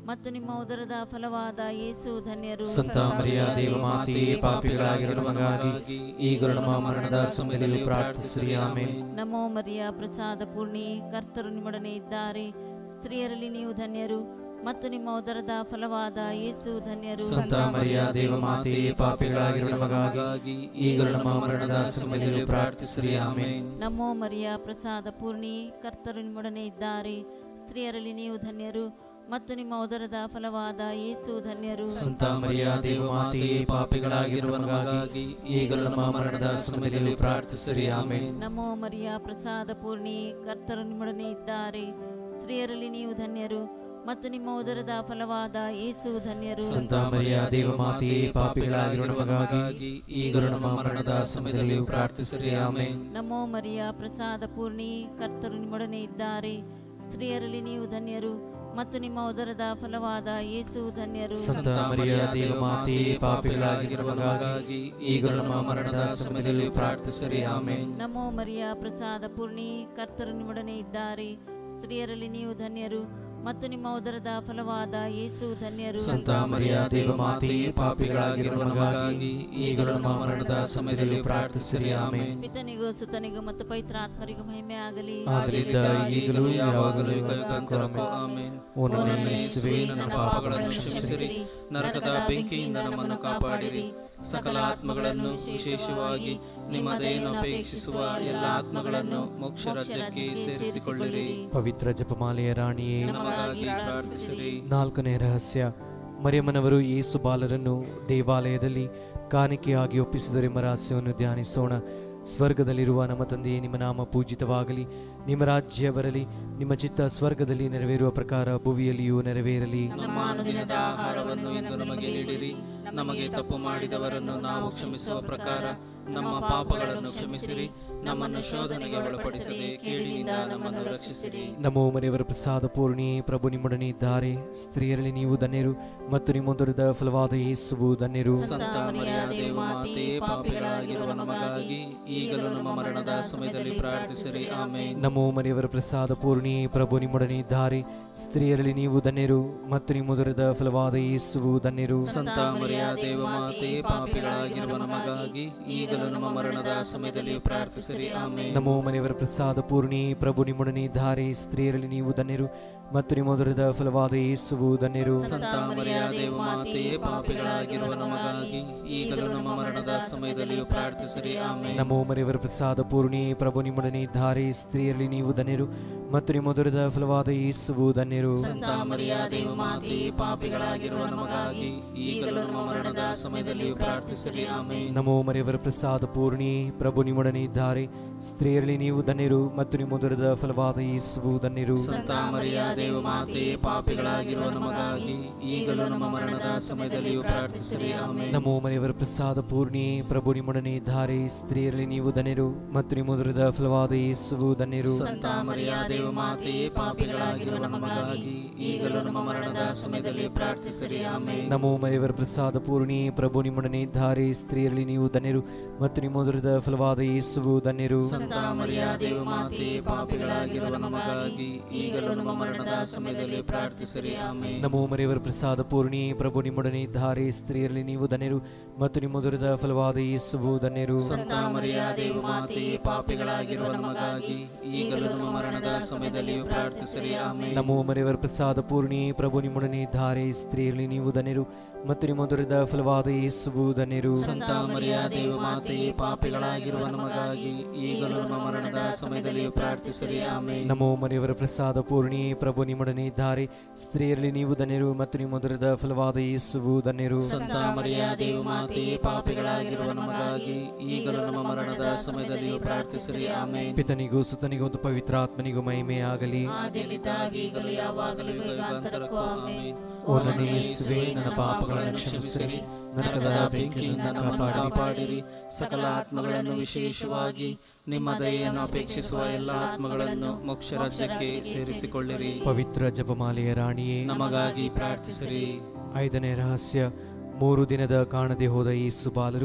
ಮತ್ತು ನಿಮ್ಮ ಉದರದ ಫಲವಾದ ಯೇಸು ಧನ್ಯರು ಸಂತ ಮರಿಯ ದೇವ ಮಾತೆಯೇ ಪಾಪಿಗಳಾಗಿರುವ ನಮಗಾಗಿ ಈಗಲೂ ನಮ್ಮ ಮರಣದ ಸಮಯದಲ್ಲಿ ಪ್ರಾರ್ಥಿಸಿರಿ ಆಮೇಲೆ ನಮೋ ಮರಿಯ ಪ್ರಸಾದ ಪೂರ್ಣಿ ಕರ್ತರು ನಿಮ್ಮೊಡನೆ ಇದ್ದಾರೆ ಸ್ತ್ರೀಯರಲ್ಲಿ ನೀವು ಧನ್ಯರು ಮತ್ತು ನಿಮ್ಮ ಉದರದ ಫಲವಾದ ಯೇಸು ಧನ್ಯರು ಸಂತ ಮರಿಯ ದೇವ ಮಾತೆಯೇ ಪಾಪಿಗಳಾಗಿರುವ ನಮಗಾಗಿ ಈಗಲೂ ನಮ್ಮ ಮರಣದ ಸಮಯದಲ್ಲಿ ಪ್ರಾರ್ಥಿಸಿರಿ ಆಮೇಲೆ ನಮೋ ಮರಿಯ ಪ್ರಸಾದ ಪೂರ್ಣಿ ಕರ್ತರು ನಿಮ್ಮೊಡನೆ ಇದ್ದಾರೆ ಸ್ತ್ರೀಯರಲ್ಲಿ ನೀವು ಧನ್ಯರು ಮತ್ತು ನಿಮ್ಮ ಉದರದ ಫಲವಾದ ಯೇಸು ಧನ್ಯರು ಸಂತ ಮರಿಯ ದೇವ ಮಾತೆಯೇ ಪಾಪಿಗಳಾಗಿರುವ ನಮಗಾಗಿ ಈಗಲೂ ನಮ್ಮ ಮರಣದ ಸಮಯದಲ್ಲಿ ಪ್ರಾರ್ಥಿಸಿರಿ ಆಮೇಲೆ ನಮೋ ಮರಿಯ ಪ್ರಸಾದ ಪೂರ್ಣಿ ಕರ್ತರು ನಿಮ್ಮೊಡನೆ ಇದ್ದಾರೆ ಸ್ತ್ರೀಯರಲ್ಲಿ ನೀವು ಧನ್ಯರು ಮತ್ತು ನಿಮ್ಮ ಉದರದ ಫಲವಾದ ಯೇಸು ಧನ್ಯರು ಸಂತ ಮರಿಯ ದೇವ ಮಾತೆಯೇ ಪಾಪಿಗಳಾಗಿರುವ ನಮಗಾಗಿ ಈಗಲೂ ನಮ್ಮ ಮರಣದ ಸಮಯದಲ್ಲಿ ಪ್ರಾರ್ಥಿಸಿರಿ ಆಮೇಲೆ ನಮೋ ಮರಿಯ ಪ್ರಸಾದ ಪೂರ್ಣಿ ಕರ್ತರು ನಿಮ್ಮೊಡನೆ ಇದ್ದಾರೆ ಸ್ತ್ರೀಯರಲ್ಲಿ ನೀವು ಧನ್ಯರು ಮತ್ತು ನಿಮ್ಮ ಉದರದ ಫಲವಾದ ಯೇಸು ಧನ್ಯರು ಸಂತ ಮರಿಯ ದೇವ ಮಾತೆಯೇ ಪಾಪಿಗಳಾಗಿರುವ ನಮಗಾಗಿ ಈಗಲೂ ನಮ್ಮ ಮರಣದ ಸಮಯದಲ್ಲಿ ಪ್ರಾರ್ಥಿಸಿರಿ ಆಮೇಲೆ ನಮೋ ಮರಿಯ ಪ್ರಸಾದ ಪೂರ್ಣಿ ಕರ್ತರು ನಿಮ್ಮೊಡನೆ ಇದ್ದಾರೆ ಸ್ತ್ರೀಯರಲ್ಲಿ ನೀವು ಧನ್ಯರು ಮತ್ತು ನಿಮ್ಮ ಉದರದ ಫಲವಾದ ಯೇಸು ಧನ್ಯರು ಸಂತ ಮರಿಯ ದೇವ ಮಾತೆಯೇ ಪಾಪಿಗಳಾಗಿರುವ ನಮಗಾಗಿ ಈಗಲೂ ನಮ್ಮ ಮರಣದ ಸಮಯದಲ್ಲಿ ಪ್ರಾರ್ಥಿಸಿರಿ ಆಮೇಲೆ ಪಿತನಿಗೂ ಸುತನಿಗೂ ಮತ್ತು ಪವಿತ್ರಾತ್ಮರಿಗೂ ಮಹಿಮೆ ಆಗಲಿ ಆದರಿಂದ ಈಗಲೂ ಯಾವಾಗಲೂ ಯುಗಾಂತಕ್ಕೂ ಆಮೇನ್ ಓ ನನ್ನ ಯೇಸುವೇ ನನ್ನ ಪಾಪಗಳನ್ನು ಕ್ಷಮಿಸಿರಿ ನರಕದ ಬೆಂಕಿಯಿಂದ ನಮ್ಮನ್ನು ಕಾಪಾಡಿರಿ ಸಕಲ ಆತ್ಮಗಳನ್ನು ವಿಶೇಷವಾಗಿ ನಿಮ್ಮ ದಯೆಯನ್ನು ಅಪೇಕ್ಷಿಸುವ ಎಲ್ಲ ಆತ್ಮಗಳನ್ನು ಮೋಕ್ಷ ರಾಜ್ಯಕ್ಕೆ ಸೇರಿಸಿಕೊಳ್ಳಿರಿ ಪವಿತ್ರ ಜಪಮಾಲೆಯ ರಾಣಿಯೇ ನಮಗಾಗಿ ಪ್ರಾರ್ಥಿಸಿರಿ ನಾಲ್ಕನೇ ರಹಸ್ಯ ಮರಿಯಮ್ಮನವರು ಯೇಸು ಬಾಲರನ್ನು ದೇವಾಲಯದಲ್ಲಿ ಕಾಣಿಕೆಯಾಗಿ ಒಪ್ಪಿಸಿದರೆಂಬ ರಹಸ್ಯವನ್ನು ಧ್ಯಾನಿಸೋಣ ಸ್ವರ್ಗದಲ್ಲಿರುವ ನಮ್ಮ ತಂದೆಯೇ ನಿಮ್ಮ ನಾಮ ಪೂಜಿತವಾಗಲಿ ನಿಮ್ಮ ರಾಜ್ಯ ಬರಲಿ ನಿಮ್ಮ ಚಿತ್ತ ಸ್ವರ್ಗದಲ್ಲಿ ನೆರವೇರುವ ಪ್ರಕಾರ ಭುವಿಯಲ್ಲಿಯೂ ನೆರವೇರಲಿ ನಮ್ಮ ಅನುದಿನದ ಆಹಾರವನ್ನು ಎಂದು ನಮಗೆ ನೀಡಿರಿ ನಮಗೆ ತಪ್ಪು ಮಾಡಿದವರನ್ನು ನಾವು ಕ್ಷಮಿಸುವ ಪ್ರಕಾರ ನಮ್ಮ ಪಾಪಗಳನ್ನು ಕ್ಷಮಿಸಿರಿ ನಮ್ಮನ್ನು ಶೋಧನೆಗೆ ಒಳಪಡಿಸದೆ ಕೇಡಿನಿಂದ ನಮ್ಮನ್ನು ರಕ್ಷಿಸಿರಿ ನಮೋ ಮನೆಯವರ ಪ್ರಸಾದ ಪೂರ್ಣಿ ಪ್ರಭು ನಿಮ್ಮೊಡನೆ ಇದ್ದಾರೆ ಸ್ತ್ರೀಯರಲ್ಲಿ ನೀವು ಧನ್ಯರು ಮತ್ತು ನಿಮ್ಮೊಂದರದ ಫಲವಾದ ಯೇಸುವು ಧನ್ಯರು ಸಂತ ಮರಿಯ ದೇವಮಾತೆಯೇ ಪಾಪಿಗಳಾಗಿರುವ ನಮಗಾಗಿ ಈಗಲೂ ನಮ್ಮ ಮರಣದ ಸಮಯದಲ್ಲಿ ಪ್ರಾರ್ಥಿಸಿರಿ ಆಮೇನ್ ನಮೋ ಮನೆಯವರ ಪ್ರಸಾದ ಪೂರ್ಣಿ ಪ್ರಭು ನಿಮ್ಮೊಡನೆ ಇದ್ದಾರೆ ಸ್ತ್ರೀಯರಲ್ಲಿ ನೀವು ಧನ್ಯರು ಮತ್ತು ನಿಮ್ಮೊಂದರದ ಫಲವಾದ ಯೇಸುವು ಧನ್ಯರು ಸಂತ ಮರಿಯ ದೇವಮಾತೆಯೇ ಪಾಪಿಗಳಾಗಿರುವ ನಮಗಾಗಿ ಈಗಲೂ ನಮ್ಮ ಮರಣದ ಸಮಯದಲ್ಲಿ ಪ್ರಾರ್ಥಿಸಿರಿ ಆಮೇನ್ ನಮೋ ಮನೆಯವರ ಪ್ರಸಾದ ಪೂರ್ಣಿ ಪ್ರಭು ನಿಮ್ಮೊಡನೆ ಇದ್ದಾರೆ ಸ್ತ್ರೀಯರಲ್ಲಿ ನೀವು ಧನ್ಯರು ಮತ್ತು ನಿಮ್ಮೊಂದರದ ಫಲವಾದ ಯೇಸುವು ಧನ್ಯರು ಸಂತ ಮರಿಯ ದೇವಮಾತೆಯೇ ಪಾಪಿಗಳಾಗಿರುವ ನಮಗಾಗಿ ಈಗಲೂ ನಮ್ಮ ಮರಣದ ಸಮಯದಲ್ಲಿ ಪ್ರಾರ್ಥಿಸಿರಿ ಆಮೇನ್ ನಮೋ ಮನೆಯವರ ಪ್ರಸಾದ ಪೂರ್ಣಿ ಪ್ರಭು ನಿಮ್ಮೊಡನೆ ಇದ್ದಾರೆ ಸ್ತ್ರೀಯರಲ್ಲಿ ನೀವು ಧನ್ಯರು ಮತ್ತು ನಿಮ್ಮೊಂದರದ ಫಲವಾದ ಯೇಸುವು ಧನ್ಯರು ಸಂತ ಮರಿಯ ದೇವಮಾತೆಯೇ ಪಾಪಿಗಳಾಗಿರುವ ನಮಗಾಗಿ ಈಗಲೂ ನಮ್ಮ ಮರಣದ ಸಮಯದಲ್ಲಿ ಪ್ರಾರ್ಥಿಸಿರಿ ಆಮೇನ್ ನಮೋ ಮರೆಯವರ ಪ್ರಸಾದ ಪೂರ್ಣಿ ಪ್ರಭು ನಿಮ್ಮೊಡನೆ ಇದ್ದಾರೆ ಸ್ತ್ರೀಯರಲ್ಲಿ ನೀವು ಧನ್ಯರು ಮತ್ತು ನಿಮ್ಮೊಂದರದ ಫಲವಾದ ಯೇಸುವು ಧನ್ಯರು ಸಂತ ಮರಿಯ ದೇವಮಾತೆಯೇ ಪಾಪಿಗಳಾಗಿರುವ ನಮಗಾಗಿ ಈಗಲೂ ನಮ್ಮ ಮರಣದ ಸಮಯದಲ್ಲಿ ಪ್ರಾರ್ಥಿಸಿರಿ ಆಮೇನ್ ನಮೋ ಮರೆಯವರ ಪ್ರಸಾದ ಪೂರ್ಣಿ ಪ್ರಭು ನಿಮ್ಮೊಡನೆ ಇದ್ದಾರೆ ಸ್ತ್ರೀಯರಲ್ಲಿ ನೀವು ಧನ್ಯರು ಮತ್ತು ನಿಮ್ಮೊಂದರದ ಫಲವಾದ ಯೇಸುವು ಧನ್ಯರು ಸಂತ ಮರಿಯ ದೇವಮಾತೆಯೇ ಪಾಪಿಗಳಾಗಿರುವ ನಮಗಾಗಿ ಈಗಲೂ ನಮ್ಮ ಮರಣದ ಸಮಯದಲ್ಲಿ ಪ್ರಾರ್ಥಿಸಿರಿ ಆಮೇನ್ ನಮೋ ಮರೆಯವರ ಪ್ರಸಾದ ಪೂರ್ಣಿ ಪ್ರಭು ನಿಮ್ಮೊಡನೆ ಇದ್ದಾರೆ ಸ್ತ್ರೀಯರಲ್ಲಿ ನೀವು ಧನ್ಯರು ಮತ್ತು ನಿಮ್ಮೊಂದರದ ಫಲವಾದ ಯೇಸುವು ಧನ್ಯರು ಸಂತ ಮರಿಯ ದೇವಮಾತೆಯೇ ಪಾಪಿಗಳಾಗಿರುವ ನಮಗಾಗಿ ಈಗಲೂ ನಮ್ಮ ಮರಣದ ಸಮಯದಲ್ಲಿ ಪ್ರಾರ್ಥಿಸಿರಿ ಆಮೇನ್ ನಮೋ ಮರೆಯವರ ಪ್ರಸಾದ ಪೂರ್ಣಿ ಪ್ರಭು ನಿಮ್ಮೊಡನೆ ಇದ್ದಾರೆ ಸ್ತ್ರೀಯರಲ್ಲಿ ನೀವು ಧನ್ಯರು ಮತ್ತು ನಿಮ್ಮೊಂದರದ ಫಲವಾದ ಯೇಸುವು ಧನ್ಯರು ಸಂತ ಮರಿಯ ದೇವಮಾತೆಯೇ ಪಾಪಿಗಳಾಗಿರುವ ನಮಗಾಗಿ ಈಗಲೂ ನಮ್ಮ ಮರಣದ ಸಮಯದಲ್ಲಿ ಪ್ರಾರ್ಥಿಸಿರಿ ಆಮೇನ್ ನಮೋ ಮರೆಯವರ ಪ್ರಸಾದ ಪೂರ್ಣಿ ಪ್ರಭು ನಿಮ್ಮೊಡನೆ ಇದ್ದಾರೆ ಸ್ತ್ರೀಯರಲ್ಲಿ ನೀವು ಧನ್ಯರು ಮತ್ತು ನಿಮ್ಮೊಂದರದ ಫಲವಾದ ಯೇಸುವು ಧನ್ಯರು ಸಂತ ಮರಿಯ ದೇವಮಾತೆಯೇ ಪಾಪಿಗಳಾಗಿರುವ ನಮಗಾಗಿ ಈಗಲೂ ನಮ್ಮ ಮರಣದ ಸಮಯದಲ್ಲಿ ಪ್ರಾರ್ಥಿಸಿರಿ ಆಮೇನ್ ನಮೋ ಮರೆಯವರ ಪ್ರಸಾದ ಪೂರ್ಣಿ ಪ್ರಭು ನಿಮ್ಮೊಡನೆ ಇದ್ದಾರೆ ಸ್ತ್ರೀಯರಲ್ಲಿ ನೀವು ಧನ್ಯರು ಮತ್ತು ನಿಮ್ಮೊಂದರದ ಫಲವಾದ ಯೇಸುವು ಧನ್ಯರು ಸಂತ ಮರಿಯ ದೇವಮಾತೆಯೇ ಪಾಪಿಗಳಾಗಿರುವ ನಮಗಾಗಿ ಈಗಲೂ ನಮ್ಮ ಮರಣದ ಸಮಯದಲ್ಲಿ ಪ್ರಾರ್ಥಿಸಿರಿ ಆಮೇನ್ ಪಿತನಿಗೂ ಸುತನಿಗೂ ಒಂದು ಪವಿತ್ರಾತ್ಮನಿಗೂ ಮಹಿಮೆಯಾಗಲಿ ಆದಿಯಲ್ಲಿದ್ದಾಗ ಈಗಲೂ ಯಾವಾಗಲೂ ಯುಗಾಂತರಕ್ಕೂ ಆಮೇನ್ ಓ ನನ್ನ ಯೇಸುವೇ ನನ್ನ ಪಾಪಗಳನ್ನು ಕ್ಷಮಿಸಿರಿ ನರಕದ ಬೆಂಕಿಯಿಂದ ನಮ್ಮನ್ನು ಕಾಪಾಡಿ ಕಾಪಾಡಿರಿ ಸಕಲ ಆತ್ಮಗಳನ್ನು ವಿಶೇಷವಾಗಿ ನಿಮ್ಮ ದಯೆಯನ್ನು ಅಪೇಕ್ಷಿಸುವ ಎಲ್ಲ ಆತ್ಮಗಳನ್ನು ಮೋಕ್ಷ ರಾಜ್ಯಕ್ಕೆ ಸೇರಿಸಿಕೊಳ್ಳಿರಿ ಪವಿತ್ರ ಜಪಮಾಲೆಯ ರಾಣಿಯೇ ನಮಗಾಗಿ ಪ್ರಾರ್ಥಿಸಿರಿ ಐದನೇ ರಹಸ್ಯ ಮೂರು ದಿನದ ಕಾಣದೆ ಹೋದ ಯೇಸು ಬಾಲರು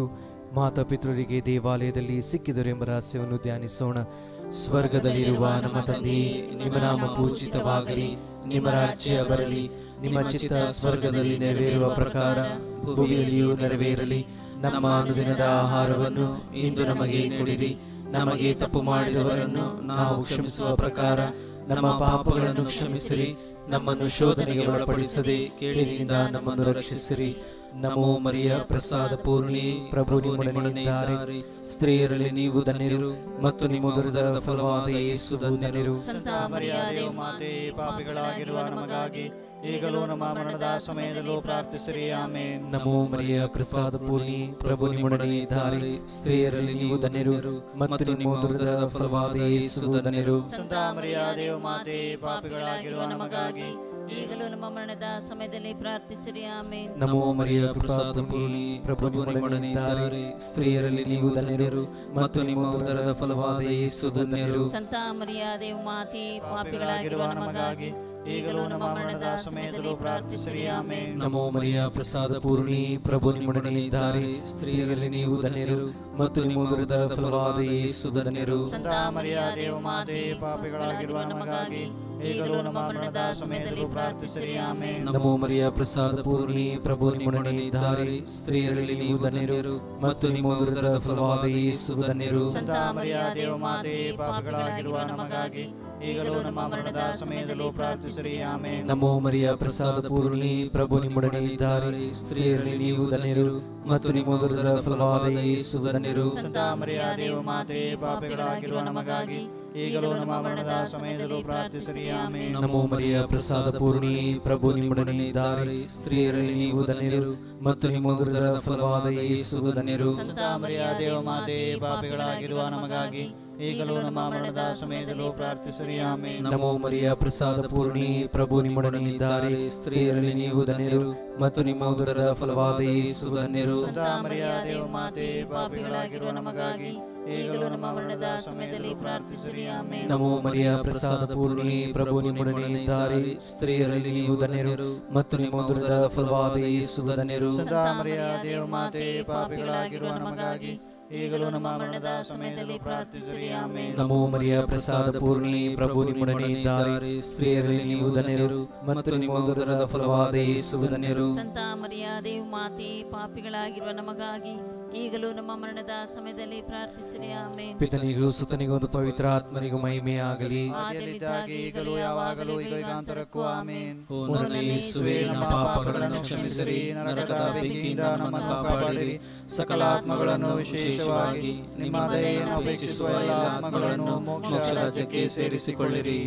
ಮಾತಾಪಿತೃರಿಗೆ ದೇವಾಲಯದಲ್ಲಿ ಸಿಕ್ಕಿದರು ಎಂಬ ರಹಸ್ಯವನ್ನು ಧ್ಯಾನಿಸೋಣ ಸ್ವರ್ಗದಲ್ಲಿರುವ ನಮ್ಮ ತಂದೆಯೇ ನಿಮ್ಮ ನಾಮ ಪೂಜಿತವಾಗಲಿ ನಿಮ್ಮ ರಾಜ್ಯ ಬರಲಿ ನಿಮ್ಮ ಚಿತ್ತ ಸ್ವರ್ಗದಲ್ಲಿ ನೆರವೇರುವ ಪ್ರಕಾರ ಭೂಮಿಯಲ್ಲಿಯೂ ನೆರವೇರಲಿ ನಮ್ಮ ಅನುದಿನದ ಆಹಾರವನ್ನು ಇಂದು ನಮಗೆ ಕೊಡಿರಿ ನಮಗೆ ತಪ್ಪು ಮಾಡಿದವರನ್ನು ನಾವು ಕ್ಷಮಿಸುವ ಪ್ರಕಾರ ನಮ್ಮ ಪಾಪಗಳನ್ನು ಕ್ಷಮಿಸಿರಿ ನಮ್ಮನ್ನು ಶೋಧನೆಗೆ ಒಳಪಡಿಸದೆ ಕೇಳಿನಿಂದ ನಮ್ಮನ್ನು ರಕ್ಷಿಸಿರಿ ನಮೋ ಮರಿಯ ಪ್ರಸಾದ ಪೂರ್ಣಿ ಪ್ರಭು ನಿಮ್ಮೊಡನಿದ್ದಾರೆ ಸ್ತ್ರೀಯರಲ್ಲಿ ನೀವು ಧನ್ಯರು ಮತ್ತು ನಿಮ್ಮ ಉದರದ ಫಲವಾದ ಯೇಸು ಧನ್ಯರು ಸಂತ ಮರಿಯಾದೆ ಮಾತೆ ಪಾಪಿಗಳಾಗಿರುವ ನಮಗಾಗಿ ಈಗಲೂ ನಮ್ಮ ಮರಣದ ಸಮಯದಲ್ಲೂ ಪ್ರಾರ್ಥಿಸಿರಿ ಆಮೇನ್ ನಮೋ ಮರಿಯ ಪ್ರಸಾದ ಪೂರ್ಣಿ ಪ್ರಭು ನಿಮ್ಮೊಡನಿದ್ದಾರೆ ಸ್ತ್ರೀಯರಲ್ಲಿ ನೀವು ಧನ್ಯರು ಮತ್ತು ನಿಮ್ಮ ಉದರದ ಫಲವಾದ ಯೇಸು ಧನ್ಯರು ಸಂತ ಮರಿಯಾದೆ ಮಾತೆ ಪಾಪಿಗಳಾಗಿರುವ ನಮಗಾಗಿ ಈಗಲೂ ನಮ್ಮ ಮರಣದ ಸಮಯದಲ್ಲಿ ಪ್ರಾರ್ಥಿಸಿರಿ ಆಮೇನ್ ನಮೋ ಮರಿಯ ಪ್ರಸಾದ ಪೂರ್ಣಿ ಪ್ರಭು ನಿಮ್ಮೊಡನಿದ್ದಾರೆ ಸ್ತ್ರೀಯರಲ್ಲಿ ನೀವು ಧನ್ಯರು ಮತ್ತು ನಿಮ್ಮ ಉದರದ ಫಲವಾದ ಯೇಸು ಧನ್ಯರು ಸಂತ ಮರಿಯಾದೆ ಮಾತೆ ಪಾಪಿಗಳಾಗಿರುವ ನಮಗಾಗಿ ಈಗಲೂ ನಮ್ಮ ಮರಣದ ಸಮಯದಲ್ಲೂ ಪ್ರಾರ್ಥಿಸಿರಿ ಆಮೇನ್ ನಮೋ ಮರಿಯ ಪ್ರಸಾದ ಪೂರ್ಣಿ ಪ್ರಭು ನಿಮ್ಮೊಡನಿದ್ದಾರೆ ಸ್ತ್ರೀಯರಲ್ಲಿ ನೀವು ಧನ್ಯರು ಮತ್ತು ನಿಮ್ಮ ಉದರದ ಫಲವಾದ ಯೇಸು ಧನ್ಯರು ಸಂತ ಮರಿಯಾದೆ ಮಾತೆ ಪಾಪಿಗಳಾಗಿರುವ ನಮಗಾಗಿ ಈಗಲೂ ನಮ್ಮ ಮರಣದ ಸಮಯದಲ್ಲೂ ಪ್ರಾರ್ಥಿಸಿರಿ ಆಮೇನ್ ನಮೋ ಮರಿಯ ಪ್ರಸಾದ ಪೂರ್ಣಿ ಪ್ರಭು ನಿಮ್ಮೊಡನಿದ್ದಾರೆ ಸ್ತ್ರೀಯರಲ್ಲಿ ನೀವು ಧನ್ಯರು ಮತ್ತು ನಿಮ್ಮ ಉದರದ ಫಲವಾದ ಯೇಸು ಧನ್ಯರು ಸಂತ ಮರಿಯಾದೆ ಮಾತೆ ಪಾಪಿಗಳಾಗಿರುವ ನಮಗಾಗಿ ಈಗಲೂ ನಮ್ಮ ಮರಣದ ಸಮಯದಲ್ಲೂ ಪ್ರಾರ್ಥಿಸಿರಿ ಆಮೇನ್ ನಮೋ ಮರಿಯ ಪ್ರಸಾದ ಪೂರ್ಣಿ ಪ್ರಭು ನಿಮ್ಮೊಡನಿದ್ದಾರೆ ಸ್ತ್ರೀಯರಲ್ಲಿ ನೀವು ಧನ್ಯರು ಮತ್ತು ನಿಮ್ಮ ಉದರದ ಫಲವಾದ ಯೇಸು ಧನ್ಯರು ಸಂತ ಮರಿಯಾದೆ ಮಾತೆ ಪಾಪಿಗಳಾಗಿರುವ ನಮಗಾಗಿ ಈಗಲೂ ನಮ್ಮ ಮರಣದ ಸಮಯದಲ್ಲೂ ಪ್ರಾರ್ಥಿಸಿರಿ ಆಮೇನ್ ನಮೋ ಮರಿಯ ಪ್ರಸಾದ ಪೂರ್ಣಿ ಪ್ರಭು ನಿಮ್ಮೊಡನಿದ್ದಾರೆ ಸ್ತ್ರೀಯರಲ್ಲಿ ನೀವು ಧನ್ಯರು ಮತ್ತು ನಿಮ್ಮ ಉದರದ ಫಲವಾದ ಯೇಸು ಧನ್ಯರು ಸಂತ ಮರಿಯಾದೆ ಮಾತೆ ಪಾಪಿಗಳಾಗಿರುವ ನಮಗಾಗಿ ಈಗಲೂ ನಮ್ಮ ಮರಣದ ಸಮಯದಲ್ಲೂ ಪ್ರಾರ್ಥಿಸಿರಿ ಆಮೇನ್ ನಮೋ ಮರಿಯ ಪ್ರಸಾದ ಪೂರ್ಣಿ ಪ್ರಭು ನಿಮ್ಮೊಡನಿದ್ದಾರೆ ಸ್ತ್ರೀಯರಲ್ಲಿ ನೀವು ಧನ್ಯರು ಮತ್ತು ನಿಮ್ಮ ಉದರದ ಫಲವಾದ ಯೇಸು ಧನ್ಯರು ಸಂತ ಮರಿಯಾದೆ ಮಾತೆ ಪಾಪಿಗಳಾಗಿರುವ ನಮಗಾಗಿ ಈಗಲೂ ನಮ್ಮ ಮರಣದ ಸಮಯದಲ್ಲಿ ಪ್ರಾರ್ಥಿಸಿರಿ ಆಮೇನ್ ನಮೋ ಮರಿಯ ಪ್ರಸಾದ ಪೂರ್ಣಿ ಪ್ರಭು ನಿಮ್ಮೊಡನಿದ್ದಾರೆ ಸ್ತ್ರೀಯರಲ್ಲಿ ನೀವು ಧನ್ಯರು ಮತ್ತು ನಿಮ್ಮ ಉದರದ ಫಲವಾದ ಯೇಸು ಧನ್ಯರು ಸಂತ ಮರಿಯಾದೆ ಮಾತೆ ಪಾಪಿಗಳಾಗಿರುವ ನಮಗಾಗಿ ಈಗಲೂ ನಮ್ಮ ಮರಣದ ಸಮಯದಲ್ಲಿ ಪ್ರಾರ್ಥಿಸಿರಿ ಆಮೇನ್ ನಮೋ ಮರಿಯ ಪ್ರಸಾದ ಪೂರ್ಣಿ ಪ್ರಭು ನಿಮ್ಮೊಡನಿದ್ದಾರೆ ಸ್ತ್ರೀಯರಲ್ಲಿ ನೀವು ಧನ್ಯರು ಮತ್ತು ನಿಮ್ಮ ಉದರದ ಫಲವಾದ ಯೇಸು ಧನ್ಯರು ಸಂತ ಮರಿಯಾದೆ ಮಾತೆ ಪಾಪಿಗಳಾಗಿರುವ ನಮಗಾಗಿ ಈಗಲೂ ನಮ್ಮ ಮರಣದ ಸಮಯದಲ್ಲಿ ಪ್ರಾರ್ಥಿಸಿರಿ ಆಮೇನ್ ಪಿತನಿಗೂ ಸುತನಿಗೂ ಒಂದು ಪವಿತ್ರ ಆತ್ಮನಿಗೂ ಮಹಿಮೆ ಆಗಲಿ ಆದಿಯಲ್ಲಿದ್ದಾಗಿ ಈಗಲೂ ಯಾವಾಗಲೂ ಈಗ ಯುಗಾಂತರಕ್ಕೂ ಆಮೇನ್ ಓ ನನ್ನ ಯೇಸುವೇ ನಮ್ಮ ಪಾಪಗಳನ್ನು ಕ್ಷಮಿಸಿರಿ ನರಕದ ಬೆಂಕಿಯಿಂದ ನಮ್ಮನ್ನು ಕಾಪಾಡಿರಿ ಸಕಲ ಆತ್ಮಗಳನ್ನು ವಿಶೇಷವಾಗಿ ನಿಮ್ಮ ದಯೆಯನ್ನು ಅಪೇಕ್ಷಿಸುವ ಎಲ್ಲ ಆತ್ಮಗಳನ್ನು ಮೋಕ್ಷ ರಾಜ್ಯಕ್ಕೆ ಸೇರಿಸಿಕೊಳ್ಳಿರಿ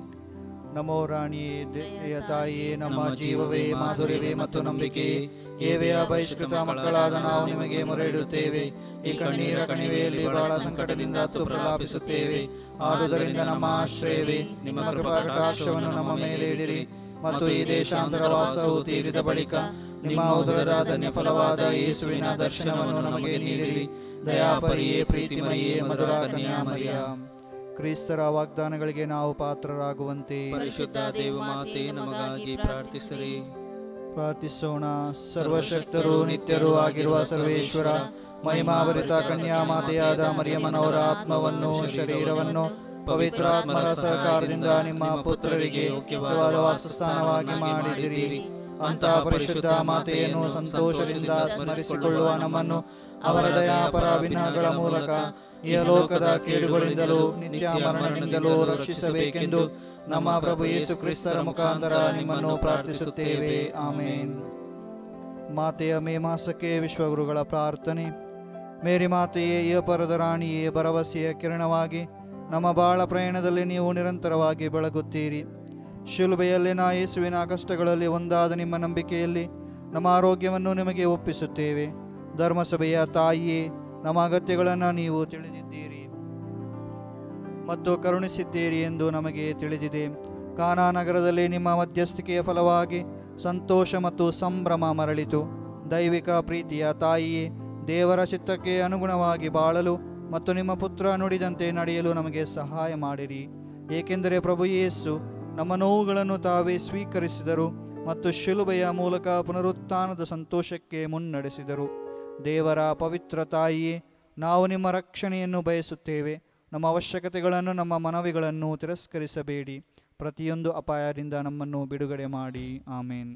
ನಮೋ ರಾಣಿಯೇ ದಯೆಯ ತಾಯಿಯೇ ನಮ್ಮ ಜೀವವೇ ಮಾಧುರ್ಯವೇ ಮತ್ತು ನಂಬಿಕೆಯೇ ಏವೆಯ ಬಹಿಷ್ಕೃತ ಮಕ್ಕಳಾದ ನಾವು ನಿಮಗೆ ಮೊರೆ ಇಡುತ್ತೇವೆ ಈ ಕಣ್ಣೀರ ಕಣಿವೆಯಲ್ಲಿ ಬಹಳ ಸಂಕಟದಿಂದ ಹತ್ತು ಪ್ರಲಾಪಿಸುತ್ತೇವೆ ಆದುದರಿಂದ ನಮ್ಮ ಆಶ್ರಯವೇ ನಿಮ್ಮ ಕೃಪಾ ಕಟಾಕ್ಷವನ್ನು ನಮ್ಮ ಮೇಲೆ ಇಡಿರಿ ಮತ್ತು ಈ ದೇಶಾಂತರ ವಾಸವು ತೀರಿದ ಬಳಿಕ ನಿಮ್ಮ ಉದರದ ಧನ್ಯ ಫಲವಾದ ಯೇಸುವಿನ ದರ್ಶನವನ್ನು ನಮಗೆ ನೀಡಿರಿ ದಯಾಪರಿಯೇ ಪ್ರೀತಿಮರಿಯೇ ಮಧುರ ಕನ್ಯಾಮರಿಯ ಕ್ರಿಸ್ತರ ವಾಗ್ದಾನಗಳಿಗೆ ನಾವು ಪಾತ್ರರಾಗುವಂತೆ ಪರಿಶುದ್ಧ ದೇವಮಾತೆ ನಮಗಾಗಿ ಪ್ರಾರ್ಥಿಸಿರಿ ಪ್ರಾರ್ಥಿಸೋಣ ಸರ್ವಶಕ್ತರು ನಿತ್ಯರು ಆಗಿರುವ ಸರ್ವೇಶ್ವರ ಮಹಿಮಾವರಿತ ಕನ್ಯಾ ಮಾತೆಯಾದ ಮರಿಯಮ್ಮನವರ ಆತ್ಮವನ್ನು ಶರೀರವನ್ನು ಪವಿತ್ರಾತ್ಮರ ಸಹಕಾರದಿಂದ ನಿಮ್ಮ ಪುತ್ರರಿಗೆ ಯೋಗ್ಯವಾದ ವಾಸಸ್ಥಾನವಾಗಿ ಮಾಡಿದಿರಿ ಅಂತ ಪರಿಶುದ್ಧ ಮಾತೆಯನ್ನು ಸಂತೋಷದಿಂದ ಸ್ಮರಿಸಿಕೊಳ್ಳುವ ನಮ್ಮನ್ನು ಅವರ ದಯಾಪರ ವಿನಹಗಳ ಮೂಲಕ ಈ ಲೋಕದ ಕೇಡುಗಳಿಂದಲೂ ನಿತ್ಯ ಮರಣದಿಂದಲೂ ರಕ್ಷಿಸಬೇಕೆಂದು ನಮ್ಮ ಪ್ರಭು ಯೇಸು ಕ್ರಿಸ್ತರ ಮುಖಾಂತರ ನಿಮ್ಮನ್ನು ಪ್ರಾರ್ಥಿಸುತ್ತೇವೆ ಆಮೇನ್ ಮಾತೆಯ ಮೇ ಮಾಸಕ್ಕೆ ವಿಶ್ವಗುರುಗಳ ಪ್ರಾರ್ಥನೆ ಮೇರಿ ಮಾತೆಯೇ ಈ ಪರದ ರಾಣಿಯೇ ಭರವಸೆಯ ಕಿರಣವಾಗಿ ನಮ್ಮ ಬಾಳ ಪ್ರಯಾಣದಲ್ಲಿ ನೀವು ನಿರಂತರವಾಗಿ ಬೆಳಗುತ್ತೀರಿ ಶಿಲುಬೆಯಲ್ಲಿನ ಯೇಸುವಿನ ಕಷ್ಟಗಳಲ್ಲಿ ಒಂದಾದ ನಿಮ್ಮ ನಂಬಿಕೆಯಲ್ಲಿ ನಮ್ಮ ಆರೋಗ್ಯವನ್ನು ನಿಮಗೆ ಒಪ್ಪಿಸುತ್ತೇವೆ ಧರ್ಮಸಭೆಯ ತಾಯಿಯೇ ನಮ್ಮ ಅಗತ್ಯಗಳನ್ನು ನೀವು ತಿಳಿದಿದ್ದೀರಿ ಮತ್ತು ಕರುಣಿಸಿದ್ದೀರಿ ಎಂದು ನಮಗೆ ತಿಳಿದಿದೆ ಕಾನಾ ನಗರದಲ್ಲಿ ನಿಮ್ಮ ಮಧ್ಯಸ್ಥಿಕೆಯ ಫಲವಾಗಿ ಸಂತೋಷ ಮತ್ತು ಸಂಭ್ರಮ ಮರಳಿತು ದೈವಿಕ ಪ್ರೀತಿಯ ತಾಯಿಯೇ ದೇವರ ಚಿತ್ತಕ್ಕೆ ಅನುಗುಣವಾಗಿ ಬಾಳಲು ಮತ್ತು ನಿಮ್ಮ ಪುತ್ರ ನುಡಿದಂತೆ ನಡೆಯಲು ನಮಗೆ ಸಹಾಯ ಮಾಡಿರಿ ಏಕೆಂದರೆ ಪ್ರಭು ಯೇಸು ನಮ್ಮ ನೋವುಗಳನ್ನು ತಾವೇ ಸ್ವೀಕರಿಸಿದರು ಮತ್ತು ಶಿಲುಬೆಯ ಮೂಲಕ ಪುನರುತ್ಥಾನದ ಸಂತೋಷಕ್ಕೆ ಮುನ್ನಡೆಸಿದರು ದೇವರ ಪವಿತ್ರ ತಾಯಿಯೇ ನಾವು ನಿಮ್ಮ ರಕ್ಷಣೆಯನ್ನು ಬಯಸುತ್ತೇವೆ ನಮ್ಮ ಅವಶ್ಯಕತೆಗಳನ್ನು ನಮ್ಮ ಮನವಿಗಳನ್ನು ತಿರಸ್ಕರಿಸಬೇಡಿ ಪ್ರತಿಯೊಂದು ಅಪಾಯದಿಂದ ನಮ್ಮನ್ನು ಬಿಡುಗಡೆ ಮಾಡಿ ಆಮೇನ್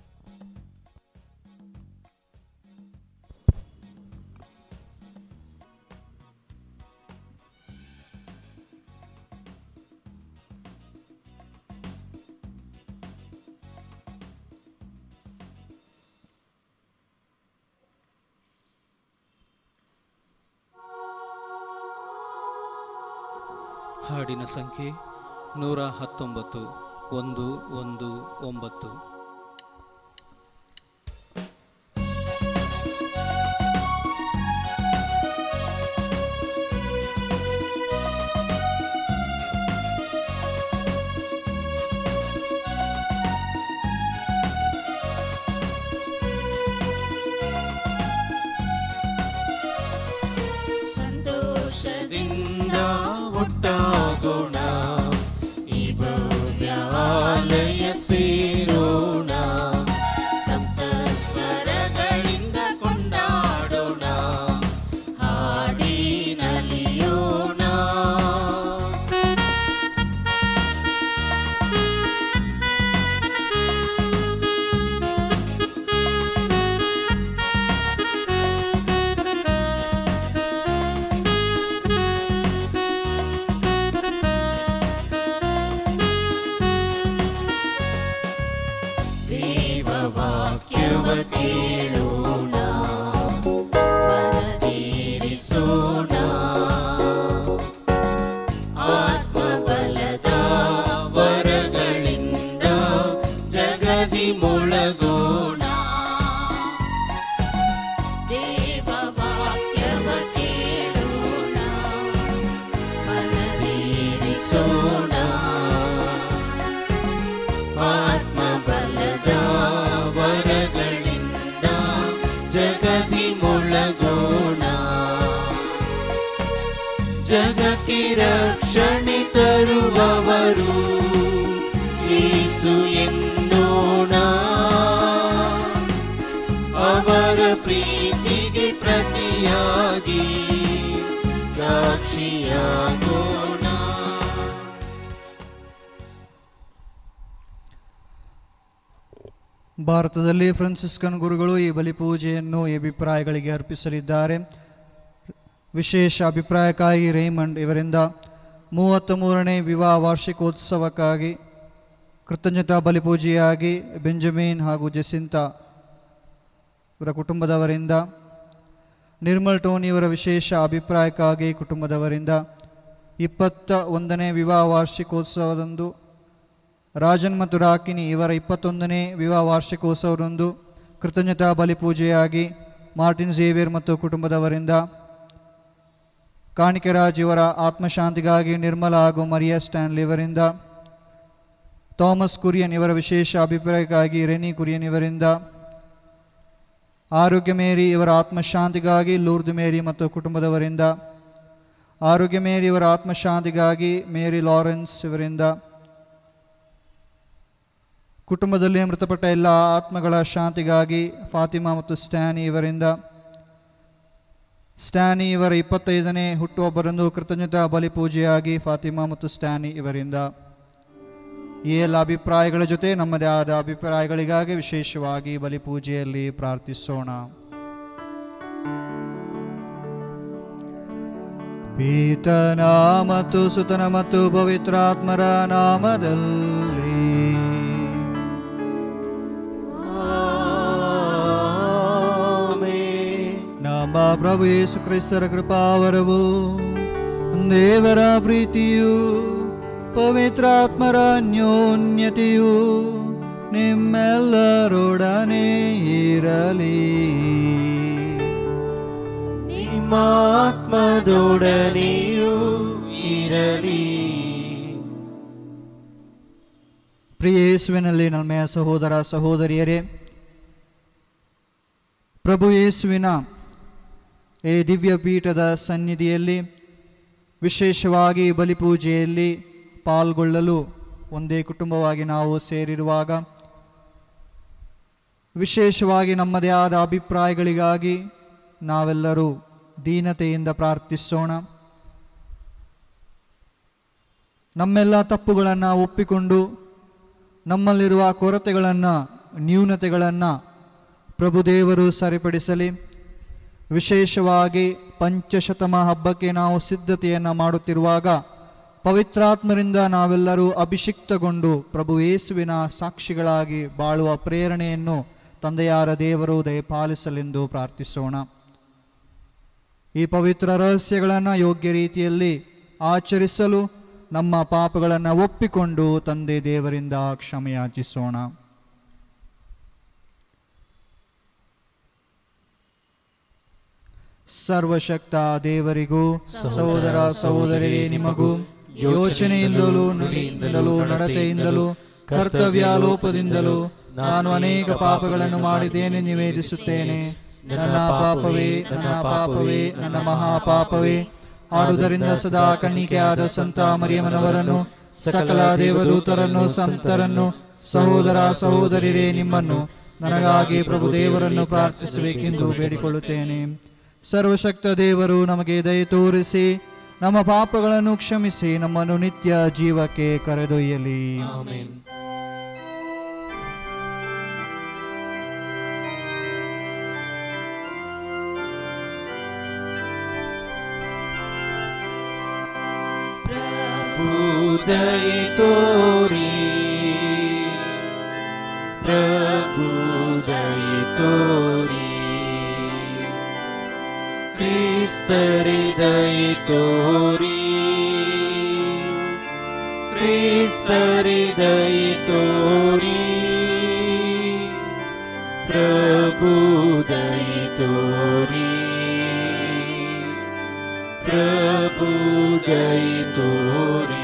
ಹಾಡಿನ ಸಂಖ್ಯೆ ನೂರ ಹತ್ತೊಂಬತ್ತು ಒಂದು ಒಂದು ಒಂಬತ್ತು ಸಂತೋಷದಿಂದ ಒಟ್ಟಾಗೋಣ ಈ ಭವ್ಯ ಆಲಯ ಸೇರೋಣ ಸಪ್ತಸ್ವರಗಳಿಂದ ಕೊಂಡಾಡೋಣ ಹಾಡಿ ನಲಿಯೋಣ ದೇವವಾಕ್ಯವ ಕೇಳೋಣ ಮನದೀರಿಸೋಣ ಆತ್ಮಬಲದ ವರಗಳಿಂದ ಜಗದಿ ಮುಳಗೋಣ ದೇವವಾಕ್ಯವ ಕೇಳೋಣ ಮನದೀರಿಸೋಣ ಆತ್ಮಬಲದ ವರಗಳಿಂದ ಜಗದಿ ಮುಳಗೋಣ ಜಗಕ್ಕೆ ರಕ್ಷಣೆ ತರುವವರು ಯೇಸು ಎನ್ನೋಣ ಅವರ ಪ್ರೀತಿಗೆ ಪ್ರತಿಯಾಗಿ ಸಾಕ್ಷಿಯಾಗೋಣ ಭಾರತದಲ್ಲಿ ಫ್ರಾನ್ಸಿಸ್ಕನ್ ಗುರುಗಳು ಈ ಬಲಿಪೂಜೆಯನ್ನು ಈ ಅಭಿಪ್ರಾಯಗಳಿಗೆ ಅರ್ಪಿಸಲಿದ್ದಾರೆ ವಿಶೇಷ ಅಭಿಪ್ರಾಯಕ್ಕಾಗಿ ರೇಮಂಡ್ ಇವರಿಂದ ಮೂವತ್ತ ಮೂರನೇ ವಿವಾಹ ವಾರ್ಷಿಕೋತ್ಸವಕ್ಕಾಗಿ ಕೃತಜ್ಞತಾ ಬಲಿಪೂಜೆಯಾಗಿ ಬೆಂಜಮಿನ್ ಹಾಗೂ ಜೆಸಿಂತಾ ಇವರ ಕುಟುಂಬದವರಿಂದ ನಿರ್ಮಲ್ ಟೋನಿ ಇವರ ವಿಶೇಷ ಅಭಿಪ್ರಾಯಕ್ಕಾಗಿ ಕುಟುಂಬದವರಿಂದ ಇಪ್ಪತ್ತ ಒಂದನೇ ವಿವಾಹ ವಾರ್ಷಿಕೋತ್ಸವದಂದು ರಾಜನ್ ಮತ್ತು ರಾಕಿನಿ ಇವರ ಇಪ್ಪತ್ತೊಂದನೇ ವಿವಾಹ ವಾರ್ಷಿಕೋತ್ಸವದಂದು ಕೃತಜ್ಞತಾ ಬಲಿಪೂಜೆಯಾಗಿ ಮಾರ್ಟಿನ್ ಝೇವಿಯರ್ ಮತ್ತು ಕುಟುಂಬದವರಿಂದ ಕಾಣಿಕೆರಾಜ್ ಇವರ ಆತ್ಮಶಾಂತಿಗಾಗಿ ನಿರ್ಮಲ ಹಾಗೂ ಮರಿಯಾ ಸ್ಟ್ಯಾನ್ಲಿ ಇವರಿಂದ ಥಾಮಸ್ ಕುರಿಯನ್ ಇವರ ವಿಶೇಷ ಅಭಿಪ್ರಾಯಕ್ಕಾಗಿ ರೆನಿ ಕುರಿಯನ್ ಇವರಿಂದ ಆರೋಗ್ಯ ಮೇರಿ ಇವರ ಆತ್ಮಶಾಂತಿಗಾಗಿ ಲೂರ್ದ್ ಮೇರಿ ಮತ್ತು ಕುಟುಂಬದವರಿಂದ ಆರೋಗ್ಯ ಮೇರಿ ಇವರ ಆತ್ಮಶಾಂತಿಗಾಗಿ ಮೇರಿ ಲಾರೆನ್ಸ್ ಇವರಿಂದ ಕುಟುಂಬದಲ್ಲಿ ಮೃತಪಟ್ಟ ಎಲ್ಲ ಆತ್ಮಗಳ ಶಾಂತಿಗಾಗಿ ಫಾತಿಮಾ ಮತ್ತು ಸ್ಟ್ಯಾನಿ ಇವರಿಂದ ಸ್ಟ್ಯಾನಿ ಇವರ ಇಪ್ಪತ್ತೈದನೇ ಹುಟ್ಟುಹಬ್ಬರಂದು ಕೃತಜ್ಞತಾ ಬಲಿಪೂಜೆಯಾಗಿ ಫಾತಿಮಾ ಮತ್ತು ಸ್ಟ್ಯಾನಿ ಇವರಿಂದ ಈ ಎಲ್ಲ ಅಭಿಪ್ರಾಯಗಳ ಜೊತೆ ನಮ್ಮದೇ ಆದ ಅಭಿಪ್ರಾಯಗಳಿಗಾಗಿ ವಿಶೇಷವಾಗಿ ಬಲಿಪೂಜೆಯಲ್ಲಿ ಪ್ರಾರ್ಥಿಸೋಣ ಪೀತನ ಮತ್ತು ಸುತನ ಮತ್ತು ಪವಿತ್ರಾತ್ಮರ ನಾಮದಲ್ಲಿ ನಮ್ಮ ಪ್ರಭು ಯೇಸು ಕ್ರಿಸ್ತರ ಕೃಪಾವರವು ದೇವರ ಪ್ರೀತಿಯು ಪವಿತ್ರಾತ್ಮರ ಅನ್ಯೋನ್ಯತೆಯು ನಿಮ್ಮೆಲ್ಲರೊಡನೆ ಇರಲಿ ನಿಮ್ಮಾತ್ಮದೊಡನೆಯೂ ಇರಲಿ ಪ್ರಿಯ ಯೇಸುವಿನಲ್ಲಿ ನಲ್ಮೆಯ ಸಹೋದರ ಸಹೋದರಿಯರೇ ಪ್ರಭು ಯೇಸುವಿನ ಈ ದಿವ್ಯ ಪೀಠದ ಸನ್ನಿಧಿಯಲ್ಲಿ ವಿಶೇಷವಾಗಿ ಬಲಿಪೂಜೆಯಲ್ಲಿ ಪಾಲ್ಗೊಳ್ಳಲು ಒಂದೇ ಕುಟುಂಬವಾಗಿ ನಾವು ಸೇರಿರುವಾಗ ವಿಶೇಷವಾಗಿ ನಮ್ಮದೇ ಆದ ಅಭಿಪ್ರಾಯಗಳಿಗಾಗಿ ನಾವೆಲ್ಲರೂ ದೀನತೆಯಿಂದ ಪ್ರಾರ್ಥಿಸೋಣ ನಮ್ಮೆಲ್ಲ ತಪ್ಪುಗಳನ್ನು ಒಪ್ಪಿಕೊಂಡು ನಮ್ಮಲ್ಲಿರುವ ಕೊರತೆಗಳನ್ನು ನ್ಯೂನತೆಗಳನ್ನು ಪ್ರಭುದೇವರು ಸರಿಪಡಿಸಲಿ ವಿಶೇಷವಾಗಿ ಪಂಚಶತಮ ಹಬ್ಬಕ್ಕೆ ನಾವು ಸಿದ್ಧತೆಯನ್ನು ಮಾಡುತ್ತಿರುವಾಗ ಪವಿತ್ರಾತ್ಮರಿಂದ ನಾವೆಲ್ಲರೂ ಅಭಿಷಿಕ್ತಗೊಂಡು ಪ್ರಭು ಯೇಸುವಿನ ಸಾಕ್ಷಿಗಳಾಗಿ ಬಾಳುವ ಪ್ರೇರಣೆಯನ್ನು ತಂದೆಯಾರ ದೇವರು ದಯಪಾಲಿಸಲೆಂದು ಪ್ರಾರ್ಥಿಸೋಣ ಈ ಪವಿತ್ರ ರಹಸ್ಯಗಳನ್ನು ಯೋಗ್ಯ ರೀತಿಯಲ್ಲಿ ಆಚರಿಸಲು ನಮ್ಮ ಪಾಪಗಳನ್ನು ಒಪ್ಪಿಕೊಂಡು ತಂದೆ ದೇವರಿಂದ ಕ್ಷಮೆಯಾಚಿಸೋಣ ಸರ್ವಶಕ್ತ ದೇವರಿಗೂ ಸಹೋದರ ಸಹೋದರಿಯರೇ ನಿಮಗೂ ಯೋಚನೆಯಿಂದಲೂ ನುಡಿಯಿಂದಲೂ ನಡತೆಯಿಂದಲೂ ಕರ್ತವ್ಯಾಲೋಪದಿಂದಲೂ ನಾನು ಅನೇಕ ಪಾಪಗಳನ್ನು ಮಾಡಿದ್ದೇನೆ ನಿವೇದಿಸುತ್ತೇನೆ ನನ್ನ ಪಾಪವೇ ನನ್ನ ಪಾಪವೇ ನನ್ನ ಮಹಾಪಾಪವೇ ಆದುದರಿಂದ ಸದಾ ಕನ್ನಿಕೆಯಾದ ಸಂತ ಮರಿಯಮ್ಮನವರನ್ನು ಸಕಲ ದೇವದೂತರನ್ನು ಸಂತರನ್ನು ಸಹೋದರ ಸಹೋದರಿರೇ ನಿಮ್ಮನ್ನು ನನಗಾಗಿ ಪ್ರಭು ದೇವರನ್ನು ಪ್ರಾರ್ಥಿಸಬೇಕೆಂದು ಬೇಡಿಕೊಳ್ಳುತ್ತೇನೆ ಸರ್ವಶಕ್ತ ದೇವರು ನಮಗೆ ದಯ ತೋರಿಸಿ ನಮ್ಮ ಪಾಪಗಳನ್ನು ಕ್ಷಮಿಸಿ ನಮ್ಮನ್ನು ನಿತ್ಯ ಜೀವಕ್ಕೆ ಕರೆದೊಯ್ಯಲಿ ಆಮೆನ್ ಉದಯ ತೋರಿ ಪ್ರಭು ದಯ ತೋರಿ ಕ್ರಿಸ್ತರಿ ದಯ ತೋರಿ ಕ್ರಿಸ್ತರಿ ದಯ ತೋರಿ ಪ್ರಭು ದಯ ತೋರಿ ಪ್ರಭು ದಯ ತೋರಿ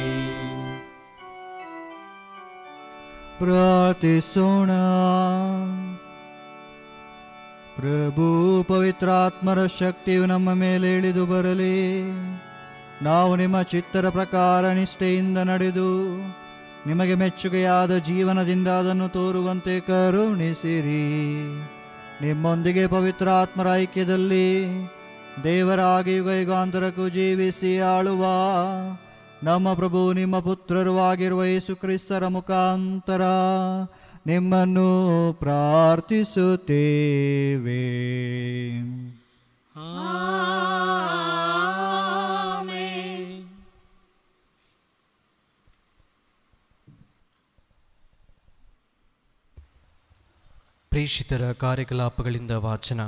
ಪ್ರಾರ್ಥಿಸೋಣ ಪ್ರಭು ಪವಿತ್ರಾತ್ಮರ ಶಕ್ತಿಯು ನಮ್ಮ ಮೇಲೆ ಇಳಿದು ಬರಲಿ ನಾವು ನಿಮ್ಮ ಚಿತ್ತರ ಪ್ರಕಾರ ನಿಷ್ಠೆಯಿಂದ ನಡೆದು ನಿಮಗೆ ಮೆಚ್ಚುಗೆಯಾದ ಜೀವನದಿಂದ ಅದನ್ನು ತೋರುವಂತೆ ಕರುಣಿಸಿರಿ ನಿಮ್ಮೊಂದಿಗೆ ಪವಿತ್ರಾತ್ಮರ ಐಕ್ಯದಲ್ಲಿ ದೇವರಾಗಿ ಯುಗ ಯುಗಾಂತರಕ್ಕೂ ಜೀವಿಸಿ ಆಳುವ ನಮ್ಮ ಪ್ರಭು ನಿಮ್ಮ ಪುತ್ರರು ಆಗಿರುವ ಯೇಸು ಕ್ರಿಸ್ತರ ಮುಖಾಂತರ ನಿಮ್ಮನ್ನು ಪ್ರಾರ್ಥಿಸುತ್ತೇವೆ ಪ್ರೇಷಿತರ ಕಾರ್ಯಕಲಾಪಗಳಿಂದ ವಾಚನ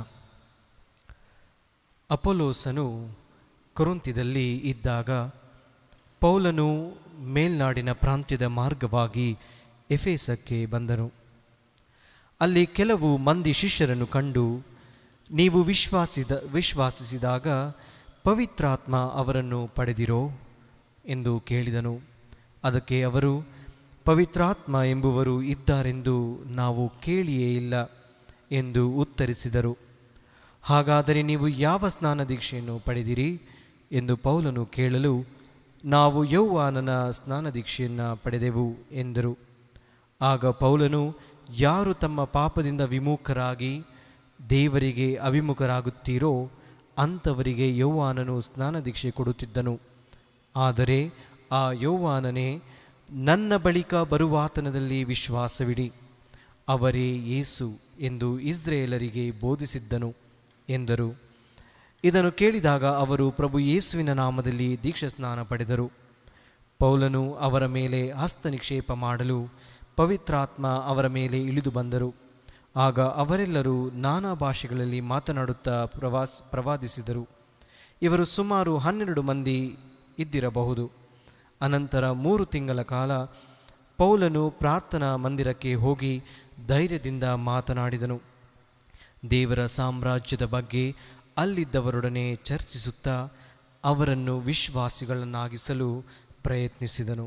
ಅಪೋಲೋಸನು ಕೊರೊಂತಿದಲ್ಲಿ ಇದ್ದಾಗ ಪೌಲನು ಮೇಲ್ನಾಡಿನ ಪ್ರಾಂತ್ಯದ ಮಾರ್ಗವಾಗಿ ಎಫೇಸಕ್ಕೆ ಬಂದನು ಅಲ್ಲಿ ಕೆಲವು ಮಂದಿ ಶಿಷ್ಯರನ್ನು ಕಂಡು ನೀವು ವಿಶ್ವಾಸಿದ ವಿಶ್ವಾಸಿಸಿದಾಗ ಪವಿತ್ರಾತ್ಮ ಅವರನ್ನು ಪಡೆದಿರೋ ಎಂದು ಕೇಳಿದನು ಅದಕ್ಕೆ ಅವರು ಪವಿತ್ರಾತ್ಮ ಎಂಬುವರು ಇದ್ದಾರೆಂದು ನಾವು ಕೇಳಿಯೇ ಇಲ್ಲ ಎಂದು ಉತ್ತರಿಸಿದರು ಹಾಗಾದರೆ ನೀವು ಯಾವ ಸ್ನಾನ ದೀಕ್ಷೆಯನ್ನು ಪಡೆದಿರಿ ಎಂದು ಪೌಲನು ಕೇಳಲು ನಾವು ಯೌವಾನನ ಸ್ನಾನ ದೀಕ್ಷೆಯನ್ನು ಪಡೆದೆವು ಎಂದರು ಆಗ ಪೌಲನು ಯಾರು ತಮ್ಮ ಪಾಪದಿಂದ ವಿಮುಖರಾಗಿ ದೇವರಿಗೆ ಅಭಿಮುಖರಾಗುತ್ತೀರೋ ಅಂಥವರಿಗೆ ಯೌವಾನನು ಸ್ನಾನ ದೀಕ್ಷೆ ಕೊಡುತ್ತಿದ್ದನು ಆದರೆ ಆ ಯೌವಾನನೇ ನನ್ನ ಬಳಿಕ ಬರುವಾತನದಲ್ಲಿ ವಿಶ್ವಾಸವಿಡಿ ಅವರೇ ಯೇಸು ಎಂದು ಇಸ್ರೇಲರಿಗೆ ಬೋಧಿಸಿದ್ದನು ಎಂದರು ಇದನ್ನು ಕೇಳಿದಾಗ ಅವರು ಪ್ರಭು ಯೇಸುವಿನ ನಾಮದಲ್ಲಿ ದೀಕ್ಷಾಸ್ನಾನ ಪಡೆದರು ಪೌಲನು ಅವರ ಮೇಲೆ ಹಸ್ತ ನಿಕ್ಷೇಪ ಮಾಡಲು ಪವಿತ್ರಾತ್ಮ ಅವರ ಮೇಲೆ ಇಳಿದು ಬಂದರು ಆಗ ಅವರೆಲ್ಲರೂ ನಾನಾ ಭಾಷೆಗಳಲ್ಲಿ ಮಾತನಾಡುತ್ತಾ ಪ್ರವಾಸ್ ಪ್ರವಾದಿಸಿದರು ಇವರು ಸುಮಾರು ಹನ್ನೆರಡು ಮಂದಿ ಇದ್ದಿರಬಹುದು ಅನಂತರ ಮೂರು ತಿಂಗಳ ಕಾಲ ಪೌಲನು ಪ್ರಾರ್ಥನಾ ಮಂದಿರಕ್ಕೆ ಹೋಗಿ ಧೈರ್ಯದಿಂದ ಮಾತನಾಡಿದನು ದೇವರ ಸಾಮ್ರಾಜ್ಯದ ಬಗ್ಗೆ ಅಲ್ಲಿದ್ದವರೊಡನೆ ಚರ್ಚಿಸುತ್ತಾ ಅವರನ್ನು ವಿಶ್ವಾಸಿಗಳನ್ನಾಗಿಸಲು ಪ್ರಯತ್ನಿಸಿದನು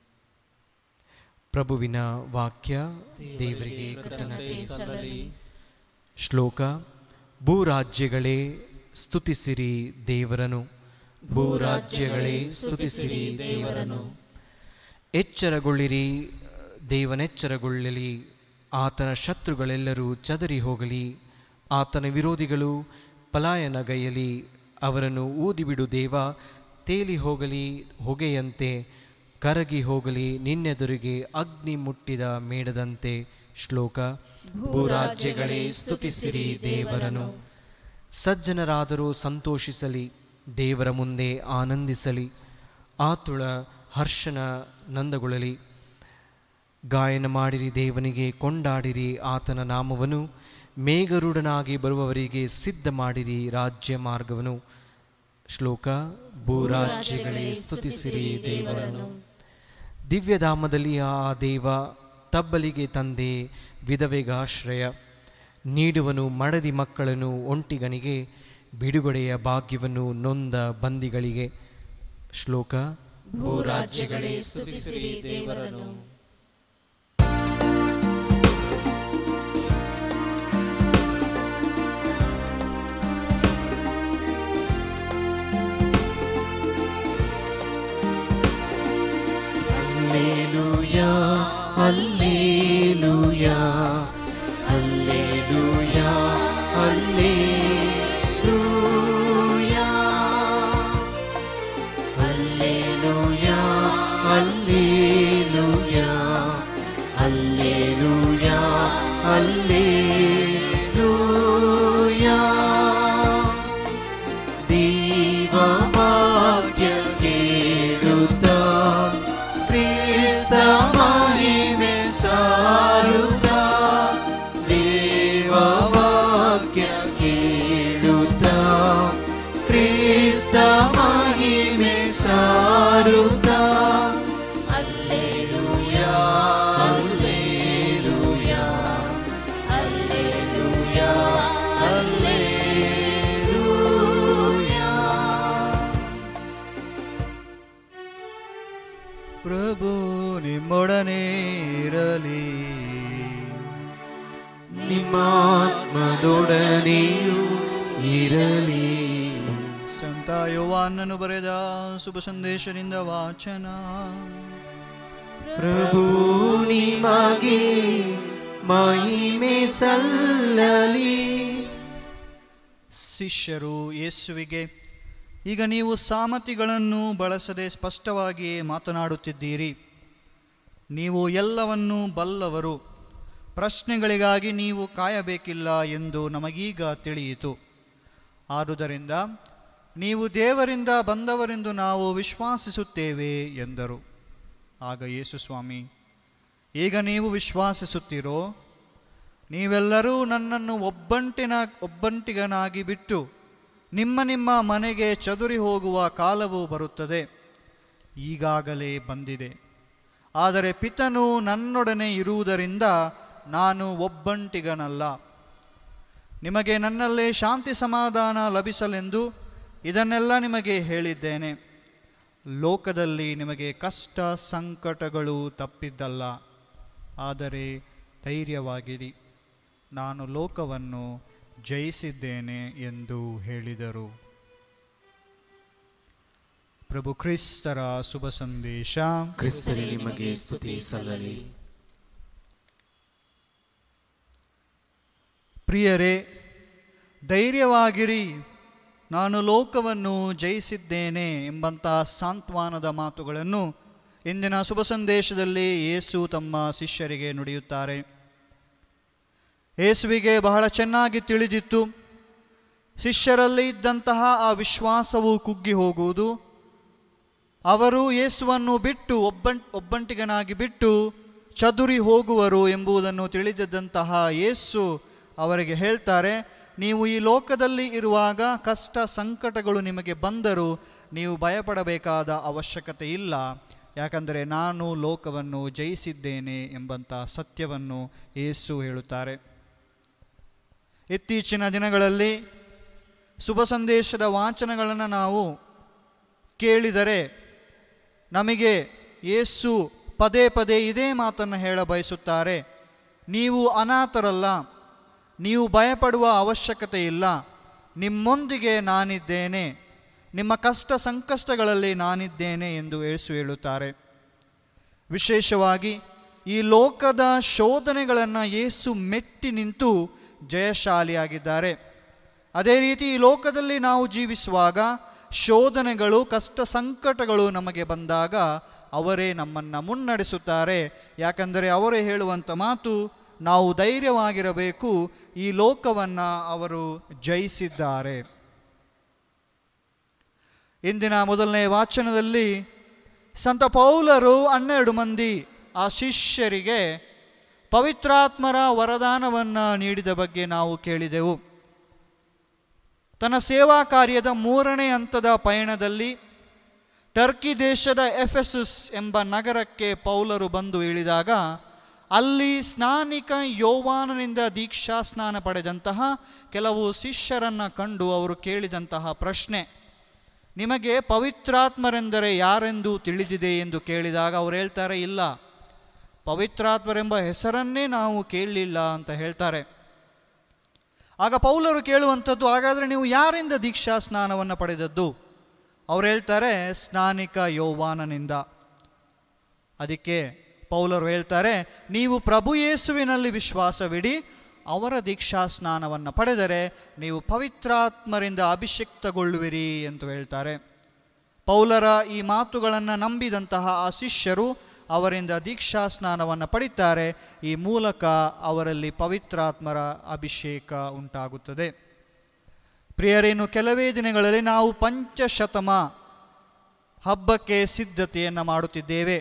ಪ್ರಭುವಿನ ವಾಕ್ಯ ದೇವರಿಗೆ ಕೃತಜ್ಞತೆ ಸಲ್ಲಲಿ ಶ್ಲೋಕ ಭೂರಾಜ್ಯಗಳೇ ಸ್ತುತಿಸಿರಿ ದೇವರನು ಭೂರಾಜ್ಯಗಳೇ ಸ್ತುತಿಸಿರಿ ದೇವರನು ಎಚ್ಚರಗೊಳ್ಳಿರಿ ದೇವನೆಚ್ಚರಗೊಳ್ಳಲಿ ಆತನ ಶತ್ರುಗಳೆಲ್ಲರೂ ಚದರಿ ಹೋಗಲಿ ಆತನ ವಿರೋಧಿಗಳು ಪಲಾಯನಗೈಯಲಿ ಅವರನ್ನು ಊದಿಬಿಡು ದೇವ ತೇಲಿ ಹೋಗಲಿ ಹೊಗೆಯಂತೆ ಕರಗಿ ಹೋಗಲಿ ನಿನ್ನೆದುರಿಗೆ ಅಗ್ನಿ ಮುಟ್ಟಿದ ಮೇಡದಂತೆ ಶ್ಲೋಕ ಭೂರಾಜ್ಯಗಳೇ ಸ್ತುತಿಸಿರಿ ದೇವರನು ಸಜ್ಜನರಾದರೂ ಸಂತೋಷಿಸಲಿ ದೇವರ ಮುಂದೆ ಆನಂದಿಸಲಿ ಆತುಳ ಹರ್ಷನ ನಂದಗೊಳ್ಳಲಿ ಗಾಯನ ಮಾಡಿರಿ ದೇವನಿಗೆ ಕೊಂಡಾಡಿರಿ ಆತನ ನಾಮವನ್ನು ಮೇಘರೂಢನಾಗಿ ಬರುವವರಿಗೆ ಸಿದ್ಧ ಮಾಡಿರಿ ರಾಜ್ಯ ಮಾರ್ಗವನು ಶ್ಲೋಕ ಭೂರಾಜ್ಯಗಳೇ ಸ್ತುತಿಸಿರಿ ದೇವರನು ದಿವ್ಯಧಾಮದಲ್ಲಿ ಆ ದೇವ ತಬ್ಬಲಿಗೆ ತಂದೆ ವಿಧವೆಗಾಶ್ರಯ ನೀಡುವನು ಮಡದಿ ಮಕ್ಕಳನ್ನು ಒಂಟಿಗನಿಗೆ ಬಿಡುಗಡೆಯ ಭಾಗ್ಯವನ್ನು ನೊಂದ ಬಂದಿಗಳಿಗೆ ಶ್ಲೋಕ ಭೂರಾಜ್ಯಗಳೇ ಸ್ತುತಿಸಿರಿ ದೇವರನು Alleluia, Alleluia, Alleluia, Alleluia. Alleluia, Alleluia, Alleluia, Alleluia. ದೀವಭಾಗ್ಯ ಕೇಳುತ್ತ ಕ್ರಿಸ್ತ ಮಹಿಮೆ ಸಾರುತ್ತ ದೇವವಾಕ್ಯ ಕೇಳುತ್ತ ಕ್ರಿಸ್ತ ಮಹಿಮೆ ಸಾರುತ್ತ ಅಲ್ಲೇಲುಯಾ ಅಲ್ಲೇಲುಯಾ ಅಲ್ಲೇಲುಯಾ ಅಲ್ಲೇಲುಯಾ ಪ್ರಭು ನಿಮ್ಮೊಡನೆ ಇರಲಿ ನಿಮ್ಮಾತ್ಮದೊಡನೆಯೂ ಇರಲಿ ಸಂತ ಯೋವಾನನು ಬರೆದ ಶುಭ ಸಂದೇಶದಿಂದ ವಾಚನ ಪ್ರಭು ನಿಮಗೆ ಮಹಿಮೆ ಸಲ್ಲಲಿ ಶಿಷ್ಯರು ಯೇಸುವಿಗೆ ಈಗ ನೀವು ಸಾಮತಿಗಳನ್ನು ಬಳಸದೆ ಸ್ಪಷ್ಟವಾಗಿ ಮಾತನಾಡುತ್ತಿದ್ದೀರಿ ನೀವು ಎಲ್ಲವನ್ನೂ ಬಲ್ಲವರು ಪ್ರಶ್ನೆಗಳಿಗಾಗಿ ನೀವು ಕಾಯಬೇಕಿಲ್ಲ ಎಂದು ನಮಗೀಗ ತಿಳಿಯಿತು ಆದುದರಿಂದ ನೀವು ದೇವರಿಂದ ಬಂದವರೆಂದು ನಾವು ವಿಶ್ವಾಸಿಸುತ್ತೇವೆ ಎಂದರು ಆಗ ಯೇಸು ಸ್ವಾಮಿ ಈಗ ನೀವು ವಿಶ್ವಾಸಿಸುತ್ತೀರೋ ನೀವೆಲ್ಲರೂ ನನ್ನನ್ನು ಒಬ್ಬಂಟಿನ ಒಬ್ಬಂಟಿಗನಾಗಿ ಬಿಟ್ಟು ನಿಮ್ಮ ನಿಮ್ಮ ಮನೆಗೆ ಚದುರಿ ಹೋಗುವ ಕಾಲವು ಬರುತ್ತದೆ ಈಗಾಗಲೇ ಬಂದಿದೆ ಆದರೆ ಪಿತನು ನನ್ನೊಡನೆ ಇರುವುದರಿಂದ ನಾನು ಒಬ್ಬಂಟಿಗನಲ್ಲ ನಿಮಗೆ ನನ್ನಲ್ಲೇ ಶಾಂತಿ ಸಮಾಧಾನ ಲಭಿಸಲೆಂದು ಇದನ್ನೆಲ್ಲ ನಿಮಗೆ ಹೇಳಿದ್ದೇನೆ ಲೋಕದಲ್ಲಿ ನಿಮಗೆ ಕಷ್ಟ ಸಂಕಟಗಳು ತಪ್ಪಿದ್ದಲ್ಲ ಆದರೆ ಧೈರ್ಯವಾಗಿರಿ ನಾನು ಲೋಕವನ್ನು ಜಯಿಸಿದ್ದೇನೆ ಎಂದು ಹೇಳಿದರು ಪ್ರಭು ಕ್ರಿಸ್ತರ ಶುಭ ಸಂದೇಶ ಕ್ರಿಸ್ತರೇ ನಿಮಗೆ ಸ್ತುತಿ ಸಲ್ಲಲಿ ಪ್ರಿಯರೇ ಧೈರ್ಯವಾಗಿರಿ ನಾನು ಲೋಕವನ್ನು ಜಯಿಸಿದ್ದೇನೆ ಎಂಬಂಥ ಸಾಂತ್ವನದ ಮಾತುಗಳನ್ನು ಇಂದಿನ ಶುಭ ಸಂದೇಶದಲ್ಲಿ ಯೇಸು ತಮ್ಮ ಶಿಷ್ಯರಿಗೆ ನುಡಿಯುತ್ತಾರೆ ಯೇಸುವಿಗೆ ಬಹಳ ಚೆನ್ನಾಗಿ ತಿಳಿದಿತ್ತು ಶಿಷ್ಯರಲ್ಲಿ ಇದ್ದಂತಹ ಆ ವಿಶ್ವಾಸವು ಕುಗ್ಗಿ ಹೋಗುವುದು ಅವರು ಯೇಸುವನ್ನು ಬಿಟ್ಟು ಒಬ್ಬಂಟ್ ಒಬ್ಬಂಟಿಗನಾಗಿ ಬಿಟ್ಟು ಚದುರಿ ಹೋಗುವರು ಎಂಬುದನ್ನು ತಿಳಿದಿದ್ದಂತಹ ಯೇಸು ಅವರಿಗೆ ಹೇಳ್ತಾರೆ ನೀವು ಈ ಲೋಕದಲ್ಲಿ ಇರುವಾಗ ಕಷ್ಟ ಸಂಕಟಗಳು ನಿಮಗೆ ಬಂದರೂ ನೀವು ಭಯಪಡಬೇಕಾದ ಅವಶ್ಯಕತೆ ಇಲ್ಲ ಯಾಕಂದರೆ ನಾನು ಲೋಕವನ್ನು ಜಯಿಸಿದ್ದೇನೆ ಎಂಬಂಥ ಸತ್ಯವನ್ನು ಯೇಸು ಹೇಳುತ್ತಾರೆ ಇತ್ತೀಚಿನ ದಿನಗಳಲ್ಲಿ ಶುಭ ಸಂದೇಶದ ವಾಚನಗಳನ್ನು ನಾವು ಕೇಳಿದರೆ ನಮಗೆ ಯೇಸು ಪದೇ ಪದೇ ಇದೇ ಮಾತನ್ನು ಹೇಳ ಬಯಸುತ್ತಾರೆ ನೀವು ಅನಾಥರಲ್ಲ ನೀವು ಭಯಪಡುವ ಅವಶ್ಯಕತೆ ಇಲ್ಲ ನಿಮ್ಮೊಂದಿಗೆ ನಾನಿದ್ದೇನೆ ನಿಮ್ಮ ಕಷ್ಟ ಸಂಕಷ್ಟಗಳಲ್ಲಿ ನಾನಿದ್ದೇನೆ ಎಂದು ಯೇಸು ಹೇಳುತ್ತಾರೆ ವಿಶೇಷವಾಗಿ ಈ ಲೋಕದ ಶೋಧನೆಗಳನ್ನು ಯೇಸು ಮೆಟ್ಟಿ ನಿಂತು ಜಯಶಾಲಿಯಾಗಿದ್ದಾರೆ ಅದೇ ರೀತಿ ಈ ಲೋಕದಲ್ಲಿ ನಾವು ಜೀವಿಸುವಾಗ ಶೋಧನೆಗಳು ಕಷ್ಟ ಸಂಕಟಗಳು ನಮಗೆ ಬಂದಾಗ ಅವರೇ ನಮ್ಮನ್ನು ಮುನ್ನಡೆಸುತ್ತಾರೆ ಯಾಕಂದರೆ ಅವರೇ ಹೇಳುವಂಥ ಮಾತು ನಾವು ಧೈರ್ಯವಾಗಿರಬೇಕು ಈ ಲೋಕವನ್ನು ಅವರು ಜಯಿಸಿದ್ದಾರೆ ಇಂದಿನ ಮೊದಲನೇ ವಾಚನದಲ್ಲಿ ಸಂತ ಪೌಲರು ಹನ್ನೆರಡು ಮಂದಿ ಆ ಶಿಷ್ಯರಿಗೆ ಪವಿತ್ರಾತ್ಮರ ವರದಾನವನ್ನು ನೀಡಿದ ಬಗ್ಗೆ ನಾವು ಕೇಳಿದೆವು ತನ್ನ ಸೇವಾ ಕಾರ್ಯದ ಮೂರನೇ ಹಂತದ ಪಯಣದಲ್ಲಿ ಟರ್ಕಿ ದೇಶದ ಎಫೆಸಸ್ ಎಂಬ ನಗರಕ್ಕೆ ಪೌಲರು ಬಂದು ಇಳಿದಾಗ ಅಲ್ಲಿ ಸ್ನಾನಿಕ ಯೋವಾನನಿಂದ ದೀಕ್ಷಾ ಸ್ನಾನ ಪಡೆದಂತಹ ಕೆಲವು ಶಿಷ್ಯರನ್ನು ಕಂಡು ಅವರು ಕೇಳಿದಂತಹ ಪ್ರಶ್ನೆ ನಿಮಗೆ ಪವಿತ್ರಾತ್ಮರೆಂದರೆ ಯಾರೆಂದು ತಿಳಿದಿದೆ ಎಂದು ಕೇಳಿದಾಗ ಅವ್ರು ಹೇಳ್ತಾರೆ ಇಲ್ಲ ಪವಿತ್ರಾತ್ಮರೆಂಬ ಹೆಸರನ್ನೇ ನಾವು ಕೇಳಲಿಲ್ಲ ಅಂತ ಹೇಳ್ತಾರೆ ಆಗ ಪೌಲರು ಕೇಳುವಂಥದ್ದು ಹಾಗಾದರೆ ನೀವು ಯಾರಿಂದ ದೀಕ್ಷಾ ಸ್ನಾನವನ್ನು ಪಡೆದದ್ದು ಅವ್ರು ಹೇಳ್ತಾರೆ ಸ್ನಾನಿಕ ಯೌವಾನನಿಂದ ಅದಕ್ಕೆ ಪೌಲರು ಹೇಳ್ತಾರೆ ನೀವು ಪ್ರಭು ಯೇಸುವಿನಲ್ಲಿ ವಿಶ್ವಾಸವಿಡಿ ಅವರ ದೀಕ್ಷಾ ಸ್ನಾನವನ್ನು ಪಡೆದರೆ ನೀವು ಪವಿತ್ರಾತ್ಮರಿಂದ ಅಭಿಷಿಕ್ತಗೊಳ್ಳುವಿರಿ ಎಂದು ಹೇಳ್ತಾರೆ ಪೌಲರ ಈ ಮಾತುಗಳನ್ನು ನಂಬಿದಂತಹ ಆ ಶಿಷ್ಯರು ಅವರಿಂದ ದೀಕ್ಷಾ ಸ್ನಾನವನ್ನು ಪಡಿತಾರೆ ಈ ಮೂಲಕ ಅವರಲ್ಲಿ ಪವಿತ್ರಾತ್ಮರ ಅಭಿಷೇಕ ಉಂಟಾಗುತ್ತದೆ ಪ್ರಿಯರೇನು ಕೆಲವೇ ದಿನಗಳಲ್ಲಿ ನಾವು ಪಂಚಶತಮ ಹಬ್ಬಕ್ಕೆ ಸಿದ್ಧತೆಯನ್ನು ಮಾಡುತ್ತಿದ್ದೇವೆ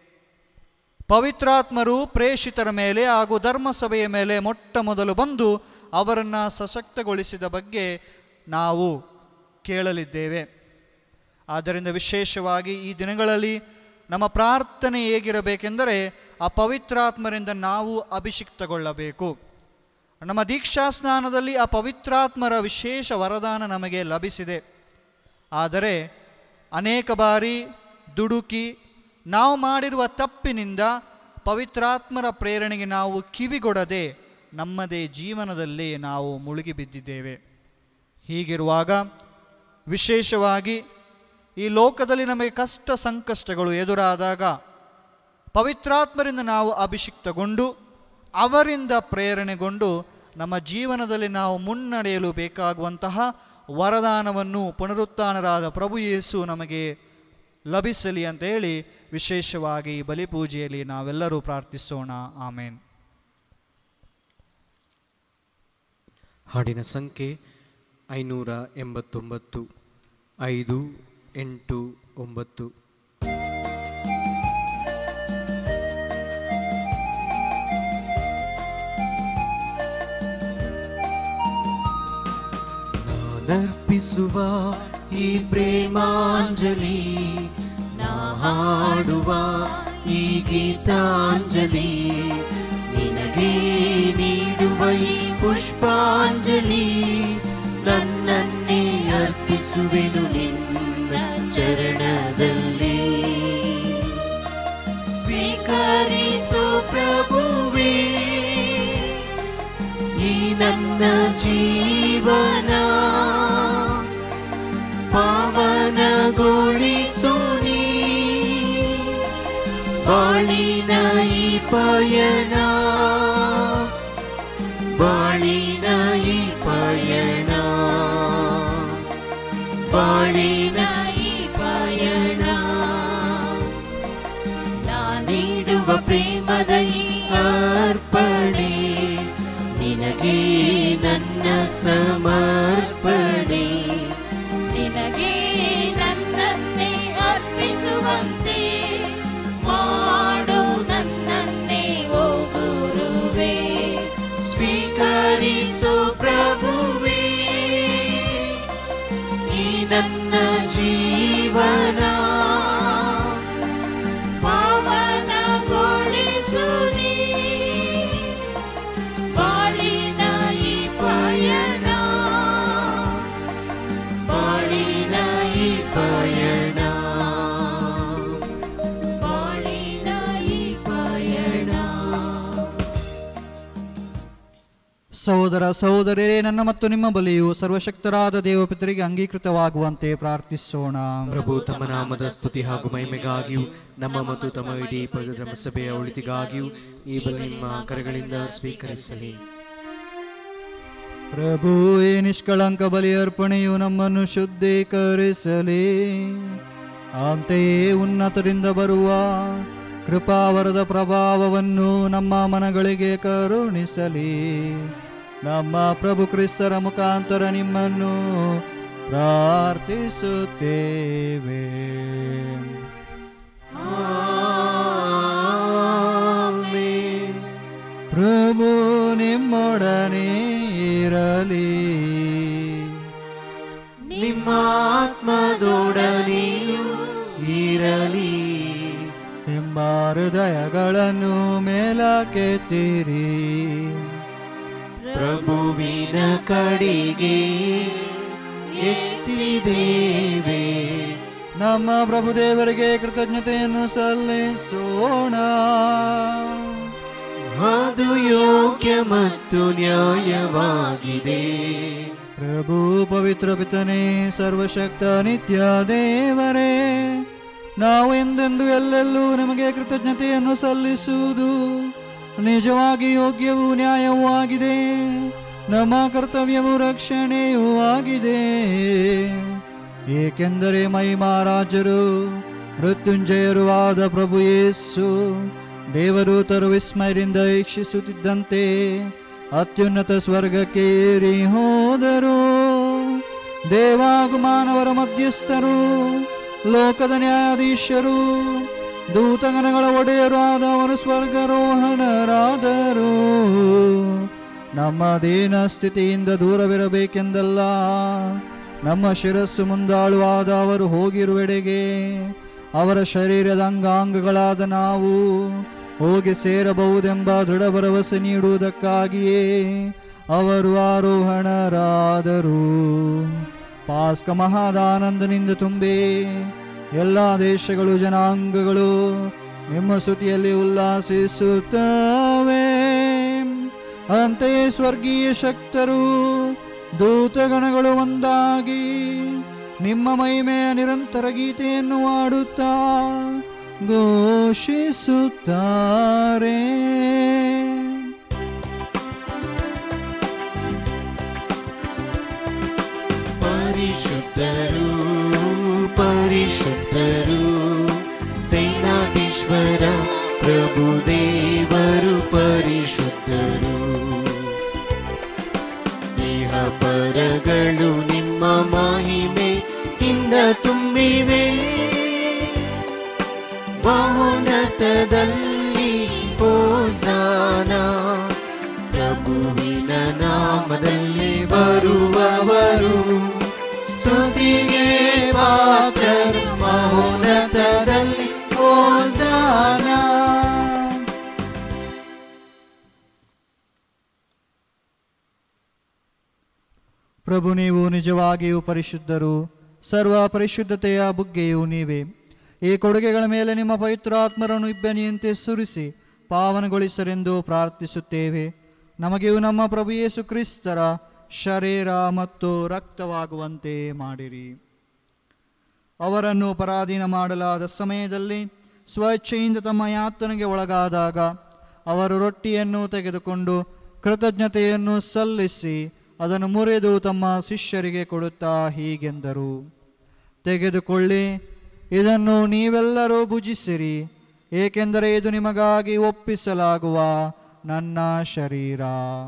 ಪವಿತ್ರಾತ್ಮರು ಪ್ರೇಷಿತರ ಮೇಲೆ ಹಾಗೂ ಧರ್ಮಸಭೆಯ ಮೇಲೆ ಮೊಟ್ಟ ಮೊದಲು ಬಂದು ಅವರನ್ನು ಸಶಕ್ತಗೊಳಿಸಿದ ಬಗ್ಗೆ ನಾವು ಕೇಳಲಿದ್ದೇವೆ ಆದ್ದರಿಂದ ವಿಶೇಷವಾಗಿ ಈ ದಿನಗಳಲ್ಲಿ ನಮ್ಮ ಪ್ರಾರ್ಥನೆ ಹೇಗಿರಬೇಕೆಂದರೆ ಆ ಪವಿತ್ರಾತ್ಮರಿಂದ ನಾವು ಅಭಿಷಿಕ್ತಗೊಳ್ಳಬೇಕು ನಮ್ಮ ದೀಕ್ಷಾ ಸ್ನಾನದಲ್ಲಿ ಆ ಪವಿತ್ರಾತ್ಮರ ವಿಶೇಷ ವರದಾನ ನಮಗೆ ಲಭಿಸಿದೆ ಆದರೆ ಅನೇಕ ಬಾರಿ ದುಡುಕಿ ನಾವು ಮಾಡಿರುವ ತಪ್ಪಿನಿಂದ ಪವಿತ್ರಾತ್ಮರ ಪ್ರೇರಣೆಗೆ ನಾವು ಕಿವಿಗೊಡದೆ ನಮ್ಮದೇ ಜೀವನದಲ್ಲಿ ನಾವು ಮುಳುಗಿ ಬಿದ್ದಿದ್ದೇವೆ ಹೀಗಿರುವಾಗ ವಿಶೇಷವಾಗಿ ಈ ಲೋಕದಲ್ಲಿ ನಮಗೆ ಕಷ್ಟ ಸಂಕಷ್ಟಗಳು ಎದುರಾದಾಗ ಪವಿತ್ರಾತ್ಮರಿಂದ ನಾವು ಅಭಿಷಿಕ್ತಗೊಂಡು ಅವರಿಂದ ಪ್ರೇರಣೆಗೊಂಡು ನಮ್ಮ ಜೀವನದಲ್ಲಿ ನಾವು ಮುನ್ನಡೆಯಲು ಬೇಕಾಗುವಂತಹ ವರದಾನವನ್ನು ಪುನರುತ್ಥಾನರಾದ ಪ್ರಭು ಯೇಸು ನಮಗೆ ಲಭಿಸಲಿ ಅಂತ ಹೇಳಿ ವಿಶೇಷವಾಗಿ ಈ ಬಲಿಪೂಜೆಯಲ್ಲಿ ನಾವೆಲ್ಲರೂ ಪ್ರಾರ್ಥಿಸೋಣ ಆಮೇನ್ ಹಾಡಿನ ಸಂಖ್ಯೆ ಐನೂರ ಎಂಬತ್ತೊಂಬತ್ತು ಐದು ಎಂಟು ಒಂಬತ್ತು ನಾನರ್ಪಿಸುವ ಈ ಪ್ರೇಮಾಂಜಲಿ ನಾ ಹಾಡುವ ಈ ಗೀತಾಂಜಲಿ ನಿನಗೆ ನೀಡುವ ಈ ಪುಷ್ಪಾಂಜಲಿ ನನ್ನನ್ನೇ ಅರ್ಪಿಸುವೆನು ನಿನ್ನ ಚರಣದಲ್ಲಿ ಸ್ವೀಕರಿಸು ಪ್ರಭುವೇ ಈ ನನ್ನ ಜೀವನ ಪಾವನಗೊಳಿಸು ನೀ ಬಾಳಿನ ಈ ಪಯಣ ಬಾಳಿನ ಈ ಪಯಣ ಬಾಳಿನ ಈ ಪಯಣ ನಾ ನೀಡುವ ಪ್ರೇಮದ ಈ ಅರ್ಪಣೆ ನಿನಗೆ ನನ್ನ ಸಮರ್ಪಣೆ ನಿನಗೆ ನನ್ನನ್ನೇ ಅರ್ಪಿಸುವಂತೆ ಮಾಡು ನನ್ನನ್ನೇ ಓ ಗುರುವೇ ಸ್ವೀಕರಿಸು ಪ್ರಭುವೇ ಈ ನನ್ನ ಜೀವನ ಪಾವನಗೊಳಿಸು ನೀ ಬಾಳಿನ ಈ ಪಯಣ ಬಾಳಿನ ಈ ಪಯಣ ಬಾಳಿನ ಈ ಪಯಣ ಸಹೋದರ ಸಹೋದರರೇ ನನ್ನ ಮತ್ತು ನಿಮ್ಮ ಬಲಿಯು ಸರ್ವಶಕ್ತರಾದ ದೇವಪಿತರಿಗೆ ಅಂಗೀಕೃತವಾಗುವಂತೆ ಪ್ರಾರ್ಥಿಸೋಣ ಪ್ರಭು ತಮ್ಮ ನಾಮದ ಸ್ತುತಿ ಹಾಗೂ ಮಹಿಮೆಗಾಗಿಯೂ ನಮ್ಮ ಮತ್ತು ತಮ್ಮ ಇಡೀ ಧರ್ಮ ಸಭೆಯ ಒಳಿತಿಗಾಗಿಯೂ ಈ ಬಲಿ ನಿಮ್ಮ ಕರೆಗಳಿಂದ ಸ್ವೀಕರಿಸಲಿ ಪ್ರಭು ಈ ನಿಷ್ಕಳಂಕ ಬಲಿ ಅರ್ಪಣೆಯು ನಮ್ಮನ್ನು ಶುದ್ಧೀಕರಿಸಲಿ ಅಂತೆಯೇ ಉನ್ನತದಿಂದ ಬರುವ ಕೃಪಾವರದ ಪ್ರಭಾವವನ್ನು ನಮ್ಮ ಮನಗಳಿಗೆ ಕರುಣಿಸಲಿ ನಮ್ಮ ಪ್ರಭು ಕ್ರಿಸ್ತರ ಮುಖಾಂತರ ನಿಮ್ಮನ್ನು ಪ್ರಾರ್ಥಿಸುತ್ತೇವೆ ಪ್ರಭು ನಿಮ್ಮೊಡನೆ ಇರಲಿ ನಿಮ್ಮ ಆತ್ಮದೊಡನೆಯೂ ಇರಲಿ ನಿಮ್ಮ ಹೃದಯಗಳನ್ನು ಮೇಲಕ್ಕೆತ್ತಿರಿ ಪ್ರಭುವಿನ ಕಡೆಗೆ ಎತ್ತಿದ್ದೇವೆ ನಮ್ಮ ಪ್ರಭುದೇವರಿಗೆ ಕೃತಜ್ಞತೆಯನ್ನು ಸಲ್ಲಿಸೋಣ ಅದು ಯೋಗ್ಯ ಮತ್ತು ನ್ಯಾಯವಾಗಿದೆ ಪ್ರಭು ಪವಿತ್ರ ಪಿತನೇ ಸರ್ವಶಕ್ತ ನಿತ್ಯ ದೇವರೇ ನಾವು ಎಂದೆಂದು ಎಲ್ಲೆಲ್ಲೂ ನಿಮಗೆ ಕೃತಜ್ಞತೆಯನ್ನು ಸಲ್ಲಿಸುವುದು ನಿಜವಾಗಿ ಯೋಗ್ಯವೂ ನ್ಯಾಯವೂ ಆಗಿದೆ ನಮ್ಮ ಕರ್ತವ್ಯವೂ ರಕ್ಷಣೆಯೂ ಆಗಿದೆ ಏಕೆಂದರೆ ಮಹಿಮಾರಾಜರು ಮೃತ್ಯುಂಜಯರು ಆದ ಪ್ರಭು ಯೇಸು ದೇವದೂತರು ವಿಸ್ಮಯದಿಂದ ಈಕ್ಷಿಸುತ್ತಿದ್ದಂತೆ ಅತ್ಯುನ್ನತ ಸ್ವರ್ಗಕ್ಕೆ ಏರಿ ಹೋದರು ದೇವಾಗು ಮಾನವರ ಮಧ್ಯಸ್ಥರು ಲೋಕದ ನ್ಯಾಯಾಧೀಶರು ದೂತಗಣಗಳ ಒಡೆಯರು ಆದವರು ಸ್ವರ್ಗರೋಹಣರಾದರು ನಮ್ಮ ದೀನ ಸ್ಥಿತಿಯಿಂದ ದೂರವಿರಬೇಕೆಂದಲ್ಲ ನಮ್ಮ ಶಿರಸ್ಸು ಮುಂದಾಳುವಾದ ಅವರು ಹೋಗಿರುವೆಡೆಗೆ ಅವರ ಶರೀರದ ಅಂಗಾಂಗಗಳಾದ ನಾವು ಹೋಗಿ ಸೇರಬಹುದೆಂಬ ದೃಢ ಭರವಸೆ ನೀಡುವುದಕ್ಕಾಗಿಯೇ ಅವರು ಆರೋಹಣರಾದರು ಪಾಸ್ಕ ಮಹಾದಾನಂದನಿಂದ ತುಂಬಿ ಎಲ್ಲ ದೇಶಗಳು ಜನಾಂಗಗಳು ನಿಮ್ಮ ಸ್ತುತಿಯಲ್ಲಿ ಉಲ್ಲಾಸಿಸುತ್ತವೆ ಅಂತೆಯೇ ಸ್ವರ್ಗೀಯ ಶಕ್ತರು ದೂತಗಣಗಳು ಒಂದಾಗಿ ನಿಮ್ಮ ಮಹಿಮೆಯ ನಿರಂತರ ಗೀತೆಯನ್ನು ಹಾಡುತ್ತಾ ಘೋಷಿಸುತ್ತಾರೆ ಪರಿಶುದ್ಧರು ಪರಿಶುದ್ಧರು ಸೇನಾಧೀಶ್ವರ ಪ್ರಭು ದೇವರು ಪರಿಶುದ್ಧರು ದೇಹ ಪರಗಳು ನಿಮ್ಮ ಮಹಿಮೆ ಇಂದ ತುಂಬಿವೆ ಬಹುನತದಲ್ಲಿ ಹೋಸಾನ ಪ್ರಭುವಿನ ನಾಮದಲ್ಲಿ ಬರುವವರು ಸ್ತುತಿಗೆ ಪಾತ್ರರು ಮಹೋನ್ನತದಲ್ಲಿ ಹೋಸಾನ ಪ್ರಭು ನೀವು ನಿಜವಾಗಿಯೂ ಪರಿಶುದ್ಧರು ಸರ್ವ ಪರಿಶುದ್ಧತೆಯ ಬುಗ್ಗೆಯೂ ನೀವೇ ಈ ಕೊಡುಗೆಗಳ ಮೇಲೆ ನಿಮ್ಮ ಪವಿತ್ರಾತ್ಮರನ್ನು ಇಬ್ಬನಿಯಂತೆ ಸುರಿಸಿ ಪಾವನಗೊಳಿಸರೆಂದು ಪ್ರಾರ್ಥಿಸುತ್ತೇವೆ ನಮಗೆಯೂ ನಮ್ಮ ಪ್ರಭು ಯೇಸು ಕ್ರಿಸ್ತರ ಶರೀರ ಮತ್ತು ರಕ್ತವಾಗುವಂತೆ ಮಾಡಿರಿ ಅವರನ್ನು ಪರಾಧೀನ ಮಾಡಲಾದ ಸಮಯದಲ್ಲಿ ಸ್ವಚ್ಛೆಯಿಂದ ತಮ್ಮ ಯಾತನೆಗೆ ಒಳಗಾದಾಗ ಅವರು ರೊಟ್ಟಿಯನ್ನು ತೆಗೆದುಕೊಂಡು ಕೃತಜ್ಞತೆಯನ್ನು ಸಲ್ಲಿಸಿ ಅದನ್ನು ಮುರಿದು ತಮ್ಮ ಶಿಷ್ಯರಿಗೆ ಕೊಡುತ್ತಾ ಹೀಗೆಂದರು ತೆಗೆದುಕೊಳ್ಳಿ ಇದನ್ನು ನೀವೆಲ್ಲರೂ ಭುಜಿಸಿರಿ ಏಕೆಂದರೆ ಇದು ನಿಮಗಾಗಿ ಒಪ್ಪಿಸಲಾಗುವ ನನ್ನ ಶರೀರ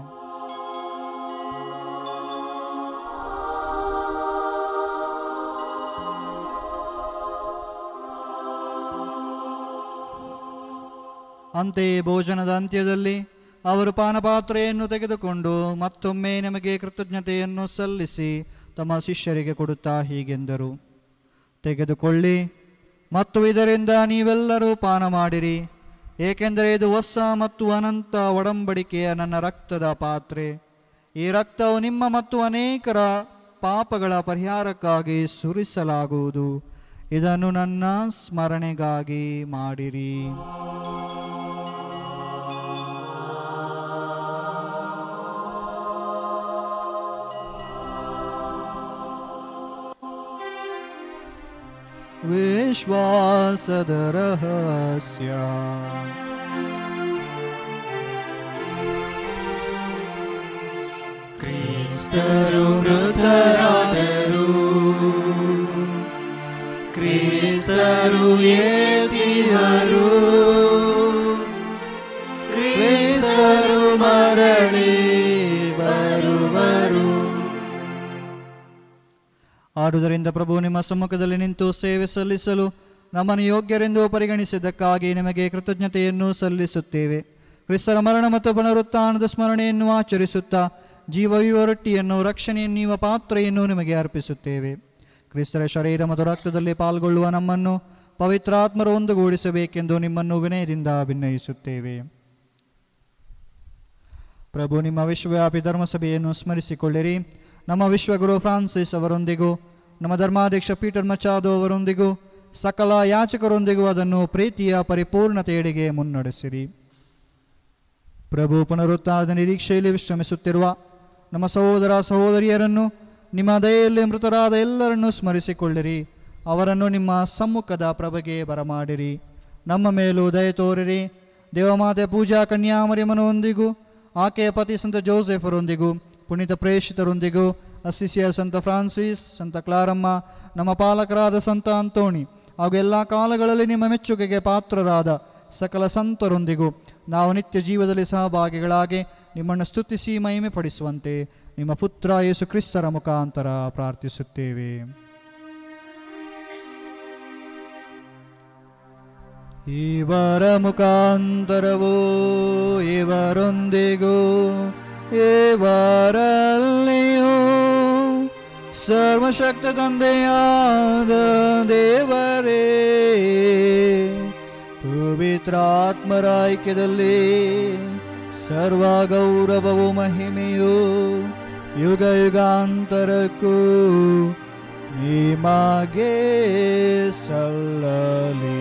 ಅಂತೆಯೇ ಭೋಜನದ ಅಂತ್ಯದಲ್ಲಿ ಅವರು ಪಾನಪಾತ್ರೆಯನ್ನು ತೆಗೆದುಕೊಂಡು ಮತ್ತೊಮ್ಮೆ ನಮಗೆ ಕೃತಜ್ಞತೆಯನ್ನು ಸಲ್ಲಿಸಿ ತಮ್ಮ ಶಿಷ್ಯರಿಗೆ ಕೊಡುತ್ತಾ ಹೀಗೆಂದರು ತೆಗೆದುಕೊಳ್ಳಿ ಮತ್ತು ಇದರಿಂದ ನೀವೆಲ್ಲರೂ ಪಾನ ಮಾಡಿರಿ ಏಕೆಂದರೆ ಇದು ಹೊಸ ಮತ್ತು ಅನಂತ ಒಡಂಬಡಿಕೆಯ ನನ್ನ ರಕ್ತದ ಪಾತ್ರೆ ಈ ರಕ್ತವು ನಿಮ್ಮ ಮತ್ತು ಅನೇಕರ ಪಾಪಗಳ ಪರಿಹಾರಕ್ಕಾಗಿ ಸುರಿಸಲಾಗುವುದು ಇದನ್ನು ನನ್ನ ಸ್ಮರಣೆಗಾಗಿ ಮಾಡಿರಿ ವಿಶ್ವಾಸದ ರಹಸ್ಯ ಕ್ರಿಸ್ತರು ಮೃತರಾದರು ಕ್ರಿಸ್ತರು ಏತಿಹರು ಕ್ರಿಸ್ತರು ಮರಳಿ ಬರುವರು ಆದುದರಿಂದ ಪ್ರಭು ನಿಮ್ಮ ಸಮ್ಮುಖದಲ್ಲಿ ನಿಂತು ಸೇವೆ ಸಲ್ಲಿಸಲು ನಮ್ಮನ್ನು ಯೋಗ್ಯರೆಂದು ಪರಿಗಣಿಸಿದ್ದಕ್ಕಾಗಿ ನಿಮಗೆ ಕೃತಜ್ಞತೆಯನ್ನು ಸಲ್ಲಿಸುತ್ತೇವೆ ಕ್ರಿಸ್ತರ ಮರಣ ಮತ್ತು ಪುನರುತ್ಥಾನದ ಸ್ಮರಣೆಯನ್ನು ಆಚರಿಸುತ್ತಾ ಜೀವ ರೊಟ್ಟಿಯನ್ನು ರಕ್ಷಣೆಯನ್ನೀವ ಪಾತ್ರೆಯನ್ನು ನಿಮಗೆ ಅರ್ಪಿಸುತ್ತೇವೆ ಕ್ರಿಸ್ತರ ಶರೀರ ಮತ್ತು ರಕ್ತದಲ್ಲಿ ಪಾಲ್ಗೊಳ್ಳುವ ನಮ್ಮನ್ನು ಪವಿತ್ರಾತ್ಮರು ಒಂದುಗೂಡಿಸಬೇಕೆಂದು ನಿಮ್ಮನ್ನು ವಿನಯದಿಂದ ಭಿನ್ನಯಿಸುತ್ತೇವೆ ಪ್ರಭು ನಿಮ್ಮ ವಿಶ್ವವ್ಯಾಪಿ ಧರ್ಮಸಭೆಯನ್ನು ಸ್ಮರಿಸಿಕೊಳ್ಳಿರಿ ನಮ್ಮ ವಿಶ್ವಗುರು ಫ್ರಾನ್ಸಿಸ್ ಅವರೊಂದಿಗೂ ನಮ್ಮ ಧರ್ಮಾಧ್ಯಕ್ಷ ಪೀಟರ್ ಮಚಾದೋ ಅವರೊಂದಿಗೂ ಸಕಲ ಯಾಚಕರೊಂದಿಗೂ ಅದನ್ನು ಪ್ರೀತಿಯ ಪರಿಪೂರ್ಣತೆಯೆಡೆಗೆ ಮುನ್ನಡೆಸಿರಿ ಪ್ರಭು ಪುನರುತ್ಥಾನದ ನಿರೀಕ್ಷೆಯಲ್ಲಿ ವಿಶ್ರಮಿಸುತ್ತಿರುವ ನಮ್ಮ ಸಹೋದರ ಸಹೋದರಿಯರನ್ನು ನಿಮ್ಮ ದಯೆಯಲ್ಲಿ ಮೃತರಾದ ಎಲ್ಲರನ್ನೂ ಸ್ಮರಿಸಿಕೊಳ್ಳಿರಿ ಅವರನ್ನು ನಿಮ್ಮ ಸಮ್ಮುಖದ ಪ್ರಭೆಗೆ ಬರಮಾಡಿರಿ ನಮ್ಮ ಮೇಲೂ ದಯೆ ತೋರಿರಿ ದೇವಮಾತೆ ಪೂಜಾ ಕನ್ಯಾಮರಿಯಮ್ಮನೊಂದಿಗೂ ಆಕೆಯ ಪತಿ ಸಂತ ಜೋಸೆಫರೊಂದಿಗೂ ಪುನೀತ ಪ್ರೇಷಿತರೊಂದಿಗೂ ಅಸಿಸಿಯ ಸಂತ ಫ್ರಾನ್ಸಿಸ್ ಸಂತ ಕ್ಲಾರಮ್ಮ ನಮ್ಮ ಪಾಲಕರಾದ ಸಂತ ಅಂತೋಣಿ ಹಾಗೂ ಎಲ್ಲ ಕಾಲಗಳಲ್ಲಿ ನಿಮ್ಮ ಮೆಚ್ಚುಗೆಗೆ ಪಾತ್ರರಾದ ಸಕಲ ಸಂತರೊಂದಿಗೂ ನಾವು ನಿತ್ಯ ಜೀವದಲ್ಲಿ ಸಹಭಾಗಿಗಳಾಗಿ ನಿಮ್ಮನ್ನು ಸ್ತುತಿಸಿ ಮಹಿಮೆ ಪಡಿಸುವಂತೆ ನಿಮ್ಮ ಪುತ್ರ ಯೇಸು ಕ್ರಿಸ್ತರ ಮುಖಾಂತರ ಪ್ರಾರ್ಥಿಸುತ್ತೇವೆ ಇವರ ಮುಖಾಂತರವೋ ಇವರೊಂದಿಗೂ ಇವರಲ್ಲಿಯೂ ಸರ್ವಶಕ್ತ ತಂದೆಯಾದ ದೇವರೇ ಪವಿತ್ರಾತ್ಮರ ಐಕ್ಯದಲ್ಲಿ ಸರ್ವ ಗೌರವವು ಮಹಿಮೆಯು ಯುಗ ಯುಗಾಂತರಕ್ಕೂ ನಿಮಗೆ ಸಲ್ಲಲಿ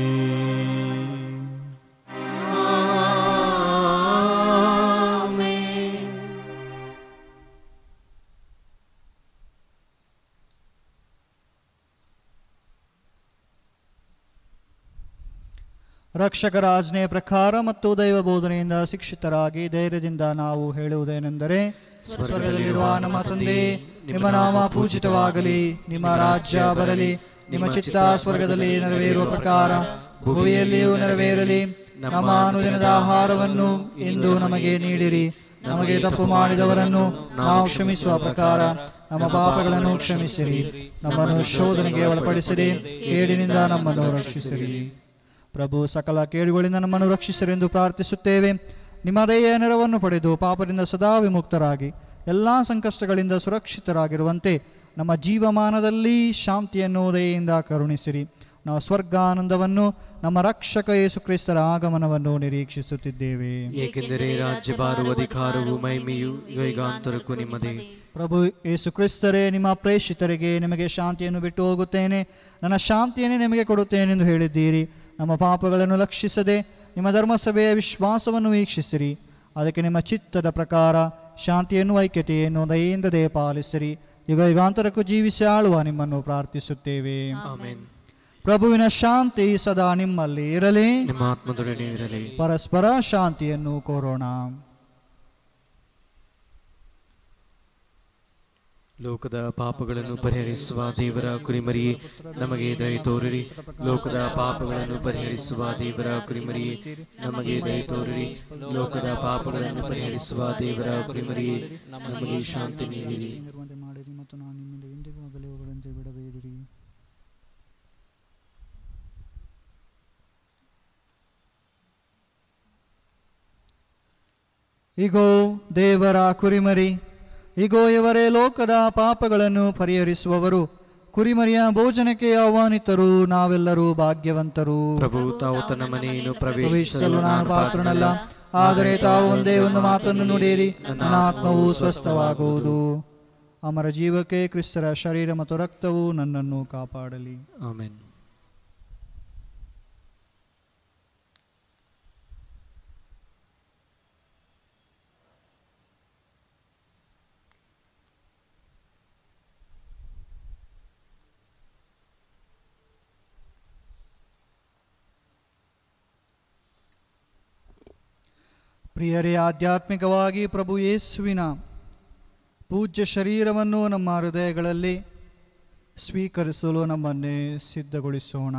ರಕ್ಷಕರ ಆಜ್ಞೆಯ ಪ್ರಕಾರ ಮತ್ತು ದೈವ ಬೋಧನೆಯಿಂದ ಶಿಕ್ಷಿತರಾಗಿ ಧೈರ್ಯದಿಂದ ನಾವು ಹೇಳುವುದೇನೆಂದರೆ ಸ್ವರ್ಗದಲ್ಲಿರುವ ನಮ್ಮ ತಂದೆ ನಿಮ್ಮ ನಾಮ ಪೂಜಿತವಾಗಲಿ ನಿಮ್ಮ ರಾಜ್ಯ ಬರಲಿ ನಿಮ್ಮ ಚಿತ್ತ ಸ್ವರ್ಗದಲ್ಲಿ ನೆರವೇರುವ ಪ್ರಕಾರ ಭೂಮಿಯಲ್ಲಿಯೂ ನೆರವೇರಲಿ ನಮ್ಮ ಅನುದಿನದ ಆಹಾರವನ್ನು ಇಂದು ನಮಗೆ ನೀಡಿರಿ ನಮಗೆ ತಪ್ಪು ಮಾಡಿದವರನ್ನು ನಾವು ಕ್ಷಮಿಸುವ ಪ್ರಕಾರ ನಮ್ಮ ಪಾಪಗಳನ್ನು ಕ್ಷಮಿಸಿರಿ ನಮ್ಮನ್ನು ಶೋಧನೆಗೆ ಒಳಪಡಿಸಿರಿ ಕೇಡಿನಿಂದ ನಮ್ಮನ್ನು ರಕ್ಷಿಸಿರಿ ಪ್ರಭು ಸಕಲ ಕೇಡುಗಳಿಂದ ನಮ್ಮನ್ನು ರಕ್ಷಿಸಿರೆಂದು ಪ್ರಾರ್ಥಿಸುತ್ತೇವೆ ನಿಮ್ಮ ದಯೆಯ ನೆರವನ್ನು ಪಡೆದು ಪಾಪದಿಂದ ಸದಾ ವಿಮುಕ್ತರಾಗಿ ಎಲ್ಲ ಸಂಕಷ್ಟಗಳಿಂದ ಸುರಕ್ಷಿತರಾಗಿರುವಂತೆ ನಮ್ಮ ಜೀವಮಾನದಲ್ಲಿ ಶಾಂತಿಯನ್ನು ದಯೆಯಿಂದ ಕರುಣಿಸಿರಿ ನಾವು ಸ್ವರ್ಗಾನಂದವನ್ನು ನಮ್ಮ ರಕ್ಷಕ ಯೇಸು ಕ್ರಿಸ್ತರ ಆಗಮನವನ್ನು ನಿರೀಕ್ಷಿಸುತ್ತಿದ್ದೇವೆ ಏಕೆಂದರೆ ರಾಜ್ಯಭಾರವು ಅಧಿಕಾರವು ಮಹಿಮೆಯು ಯುಗಾಂತರಕ್ಕೂ ನಿಮ್ಮದೇ ಪ್ರಭು ಯೇಸು ಕ್ರಿಸ್ತರೇ ನಿಮ್ಮ ಪ್ರೇಷಿತರಿಗೆ ನಿಮಗೆ ಶಾಂತಿಯನ್ನು ಬಿಟ್ಟು ಹೋಗುತ್ತೇನೆ ನನ್ನ ಶಾಂತಿಯನ್ನೇ ನಿಮಗೆ ಕೊಡುತ್ತೇನೆಂದು ಹೇಳಿದ್ದೀರಿ ನಮ್ಮ ಪಾಪಗಳನ್ನು ಲಕ್ಷಿಸದೆ ನಿಮ್ಮ ಧರ್ಮಸಭೆಯ ವಿಶ್ವಾಸವನ್ನು ವೀಕ್ಷಿಸಿರಿ ಅದಕ್ಕೆ ನಿಮ್ಮ ಚಿತ್ತದ ಪ್ರಕಾರ ಶಾಂತಿಯನ್ನು ಐಕ್ಯತೆಯನ್ನು ದಯೆಯಿಂದ ದಯ ಪಾಲಿಸಿರಿ ಯುಗ ಯುಗಾಂತರಕ್ಕೂ ಜೀವಿಸಿ ಆಳುವ ನಿಮ್ಮನ್ನು ಪ್ರಾರ್ಥಿಸುತ್ತೇವೆ ಆಮೆನ್ ಪ್ರಭುವಿನ ಶಾಂತಿ ಸದಾ ನಿಮ್ಮಲ್ಲಿ ಇರಲಿ ನಿಮ್ಮ ಆತ್ಮದೊಡನೆ ಇರಲಿ ಪರಸ್ಪರ ಶಾಂತಿಯನ್ನು ಕೋರೋಣ ಲೋಕದ ಪಾಪಗಳನ್ನು ಪರಿಹರಿಸುವ ದೇವರ ಕುರಿಮರಿಯೇ ನಮಗೆ ದಯ ತೋರಿರಿ ಲೋಕದ ಪಾಪಗಳನ್ನು ಪರಿಹರಿಸುವ ದೇವರ ಕುರಿಮರಿಯೇ ನಮಗೆ ದಯ ತೋರಿರಿ ಲೋಕದ ಪಾಪಗಳನ್ನು ಪರಿಹರಿಸುವ ದೇವರ ಕುರಿಮರಿಯೇ ನಮಗೆ ಶಾಂತಿ ನೀಡಿರಿ ಮಾಡಿರಿ ಮತ್ತು ನಾನು ನಿಮ್ಮಿಂದ ಎಂದಿಗೂ ಅಗಲಿ ಹೋಗದಂತೆ ಬಿಡಬೇಡಿರಿ ಇಗೋ ದೇವರ ಕುರಿಮರಿ ಇಗೋ ಇವರೇ ಲೋಕದ ಪಾಪಗಳನ್ನು ಪರಿಹರಿಸುವವರು ಕುರಿಮರಿಯ ಭೋಜನಕ್ಕೆ ಆಹ್ವಾನಿತರು ನಾವೆಲ್ಲರೂ ಭಾಗ್ಯವಂತರು ಪ್ರಭು ತಾವು ತನ್ನ ಮನೆಯನ್ನು ಪ್ರವೇಶಿಸಲು ನಾನು ಪಾತ್ರನಲ್ಲ ಆದರೆ ತಾವು ಒಂದೇ ಒಂದು ಮಾತನ್ನು ನುಡಿಯಿರಿ ನನ್ನ ಆತ್ಮವು ಸ್ವಸ್ಥವಾಗುವುದು ಅಮರ ಜೀವಕ್ಕೆ ಕ್ರಿಸ್ತರ ಶರೀರ ಮತ್ತು ರಕ್ತವು ನನ್ನನ್ನು ಕಾಪಾಡಲಿ ಆಮೆನ್ ಪ್ರಿಯರೇ ಆಧ್ಯಾತ್ಮಿಕವಾಗಿ ಪ್ರಭು ಯೇಸುವಿನ ಪೂಜ್ಯ ಶರೀರವನ್ನು ನಮ್ಮ ಹೃದಯಗಳಲ್ಲಿ ಸ್ವೀಕರಿಸಲು ನಮ್ಮನ್ನೇ ಸಿದ್ಧಗೊಳಿಸೋಣ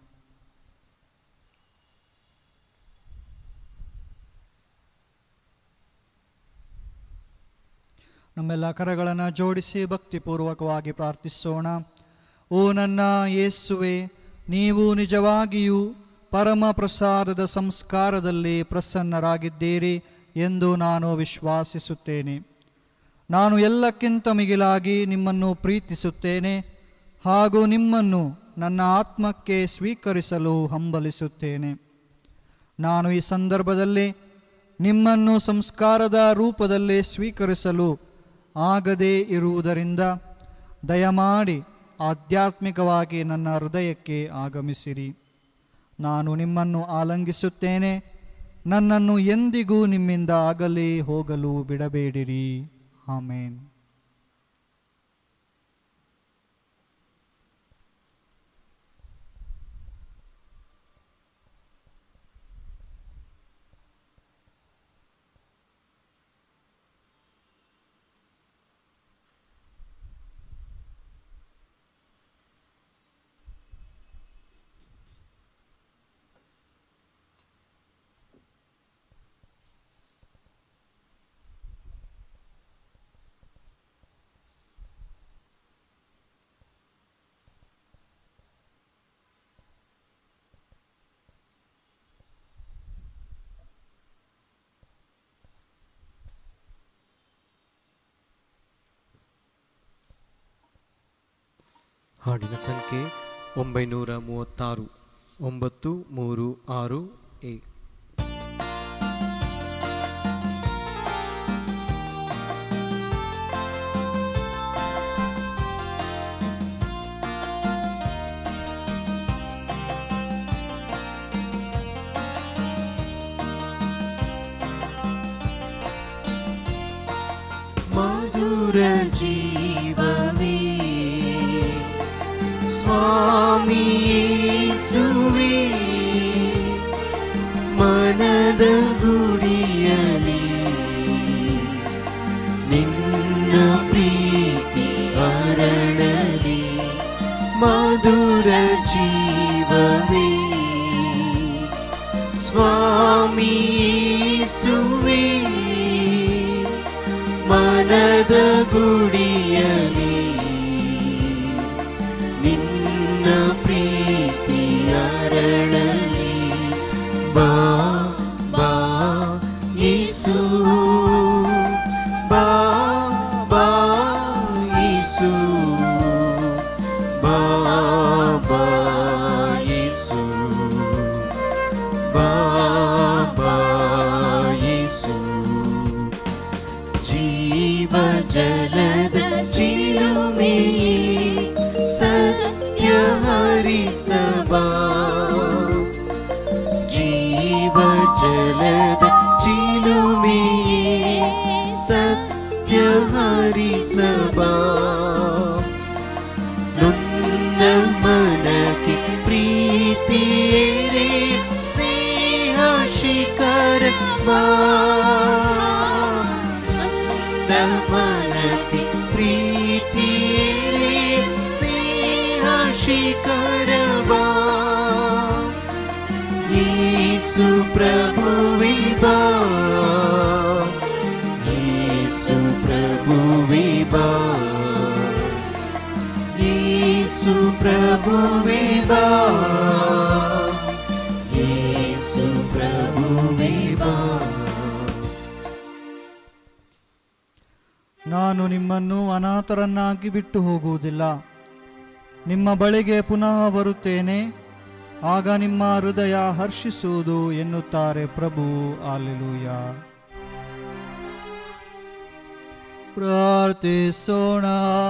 ನಮ್ಮೆಲ್ಲ ಕರಗಳನ್ನು ಜೋಡಿಸಿ ಭಕ್ತಿಪೂರ್ವಕವಾಗಿ ಪ್ರಾರ್ಥಿಸೋಣ ಓ ನನ್ನ ಯೇಸುವೆ ನೀವು ನಿಜವಾಗಿಯೂ ಪರಮ ಪ್ರಸಾದದ ಸಂಸ್ಕಾರದಲ್ಲಿ ಪ್ರಸನ್ನರಾಗಿದ್ದೀರಿ ಎಂದು ನಾನು ವಿಶ್ವಾಸಿಸುತ್ತೇನೆ ನಾನು ಎಲ್ಲಕ್ಕಿಂತ ಮಿಗಿಲಾಗಿ ನಿಮ್ಮನ್ನು ಪ್ರೀತಿಸುತ್ತೇನೆ ಹಾಗೂ ನಿಮ್ಮನ್ನು ನನ್ನ ಆತ್ಮಕ್ಕೆ ಸ್ವೀಕರಿಸಲು ಹಂಬಲಿಸುತ್ತೇನೆ ನಾನು ಈ ಸಂದರ್ಭದಲ್ಲಿ ನಿಮ್ಮನ್ನು ಸಂಸ್ಕಾರದ ರೂಪದಲ್ಲಿ ಸ್ವೀಕರಿಸಲು ಆಗದೇ ಇರುವುದರಿಂದ ದಯಮಾಡಿ ಆಧ್ಯಾತ್ಮಿಕವಾಗಿ ನನ್ನ ಹೃದಯಕ್ಕೆ ಆಗಮಿಸಿರಿ ನಾನು ನಿಮ್ಮನ್ನು ಆಲಂಗಿಸುತ್ತೇನೆ ನನ್ನನ್ನು ಎಂದಿಗೂ ನಿಮ್ಮಿಂದ ಆಗಲಿ ಹೋಗಲು ಬಿಡಬೇಡಿರಿ ಆಮೇನ್ ಹಾಡಿನ ಸಂಖ್ಯೆ ಒಂಬೈನೂರ ಮೂವತ್ತಾರು ಒಂಬತ್ತು ಮೂರು ಆರು ಎ ಮಧುರ ಜೀವವೇ ಸ್ವಾಮಿ ಯೇಸುವೇ ಮನದ ಗುಡಿಯಲಿ ನಿನ್ನ ಪ್ರೀತಿ ಅರಳಲಿ ಮಧುರ ಜೀವವೇ ಸ್ವಾಮಿ ಯೇಸುವೇ ಮನದ ಗುಡಿಯಲಿ ನಿನ್ನ ಪ್ರೀತಿ ಅರಳಲಿ ಬಾ ಬಾ ಯೇಸು ಬಾ ಬಾ ಯೇಸು ಬಾ ಬಾ ಯೇಸು ಬಾ ಬಾ ಯೇಸು ಜೀವ ಜಲದ ಚಿಲುಮೆಯೇ ಸತ್ಯ ಹರಿಸಬಾ ಜೀವ ಜಲದ ಚಿಲುಮೆಯೇ ಸತ್ಯ ಹರಿಸಬಾ ನೊಂದ ಮನಕ್ಕೆ ಪ್ರೀತಿಯೇ ಸ್ನೇಹ ಶಿಖರ ಬಾ ನೊಂದ ಮನಕ್ಕೆ ಪ್ರೀತಿಯೇ ಸ್ನೇಹ ಶಿಖರ ಬಾ ಯೇಸು ಪ್ರಭುವಿ ಬಾ ಯೇಸು ಪ್ರಭುವಿ ಬಾ ಯೇಸು ಪ್ರಭುವಿ ಬಾ ಯೇಸು ಪ್ರಭುವಿ ಬಾ ನಾನು ನಿಮ್ಮನ್ನು ಅನಾಥರನ್ನಾಗಿ ಬಿಟ್ಟು ಹೋಗುವುದಿಲ್ಲ ನಿಮ್ಮ ಬಳಿಗೆ ಪುನಃ ಬರುತ್ತೇನೆ ಆಗ ನಿಮ್ಮ ಹೃದಯ ಹರ್ಷಿಸುವುದು ಎನ್ನುತ್ತಾರೆ ಪ್ರಭು ಆಲೆಲೂಯ ಪ್ರಾರ್ಥಿಸೋಣ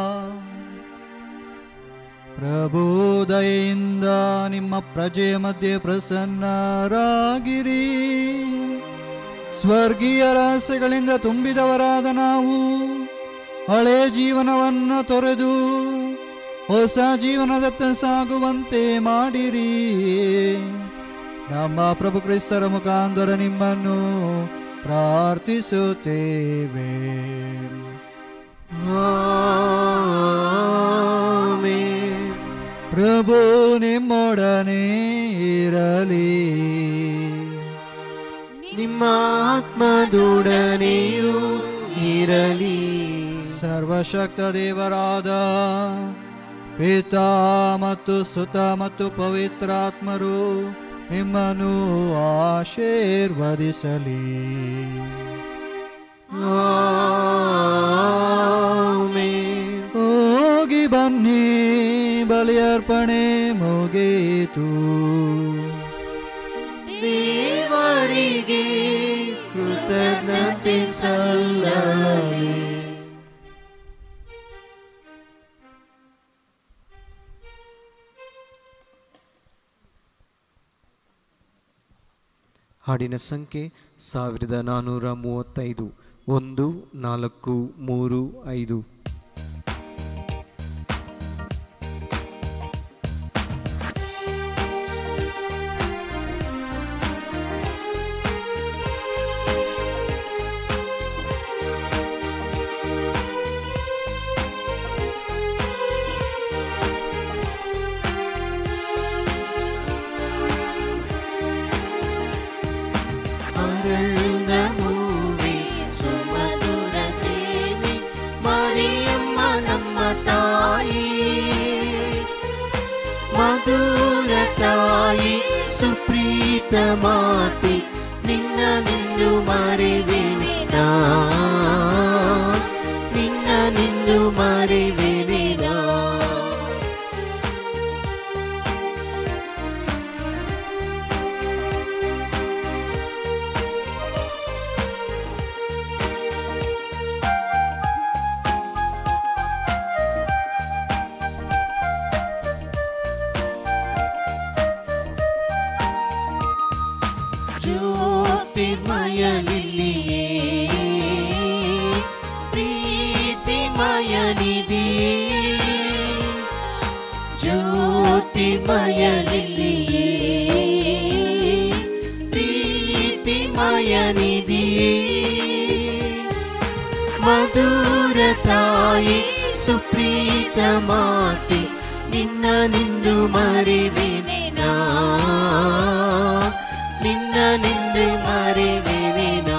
ಪ್ರಭು ದಯೆಯಿಂದ ನಿಮ್ಮ ಪ್ರಜೆ ಮಧ್ಯೆ ಪ್ರಸನ್ನರಾಗಿರಿ ಸ್ವರ್ಗೀಯ ರಹಸ್ಯಗಳಿಂದ ತುಂಬಿದವರಾದ ನಾವು ಹಳೆ ಜೀವನವನ್ನು ತೊರೆದು ಹೊಸ ಜೀವನದತ್ತ ಸಾಗುವಂತೆ ಮಾಡಿರಿ ನಮ್ಮ ಪ್ರಭು ಕ್ರಿಸ್ತರ ಮುಖಾಂತರ ನಿಮ್ಮನ್ನು ಪ್ರಾರ್ಥಿಸುತ್ತೇವೆ ಆಮೆನ್. ಪ್ರಭು ನಿಮ್ಮೊಡನೆ ಇರಲಿ ನಿಮ್ಮ ಆತ್ಮದೊಡನೆಯೂ ಇರಲಿ ಸರ್ವಶಕ್ತ ದೇವರಾದ ಪಿತಾ ಮತ್ತು ಸುತ ಮತ್ತು ಪವಿತ್ರಾತ್ಮರು ನಿಮ್ಮನ್ನು ಆಶೀರ್ವದಿಸಲಿ ಆಮೆನ್. ಹೋಗಿ ಬನ್ನಿ ಬಲಿಯರ್ಪಣೆ ಮುಗೀತು ದೇವರಿಗೆ ಕೃತಜ್ಞತೆ ಸಲ್ಲಲಿ ಹಾಡಿನ ಸಂಖ್ಯೆ ಸಾವಿರದ ನಾನ್ನೂರ ಮೂವತ್ತೈದು ಒಂದು ನಾಲ್ಕು ಮೂರು ಐದು ಅರಳಿದ ಹೂವೆ ಸುಮಧುರ ಜೇನೆ ಮರಿಯಮ್ಮ ನಮ್ಮ ತಾಯಿ ಮಧುರ ತಾಯಿ ಸುಪ್ರೀತ ಮಾತೆ ನಿನ್ನ ನಿಂದು ಮರಿವೆನೆ ನಾ ನಿನ್ನ ನಿಂದು ಮರಿವೆನೆ ನಾ ಜ್ಯೋತಿರ್ಮಯಲಿಲ್ಲಿಯೇ ಪ್ರೀತಿಮಯ ನಿಧಿಯೇ ಜ್ಯೋತಿರ್ಮಯಲಿಲ್ಲಿಯೇ ಪ್ರೀತಿಮಯ ನಿಧಿಯೇ ಮಧುರ ತಾಯಿ ಸುಪ್ರೀತ ಮಾತೆ ನಿನ್ನ ನಿಂದು ಮರಿವೆನೆ ನಾ ನಿನ್ನ ನಿಂದು ಮರಿವೆನೆ ನಾ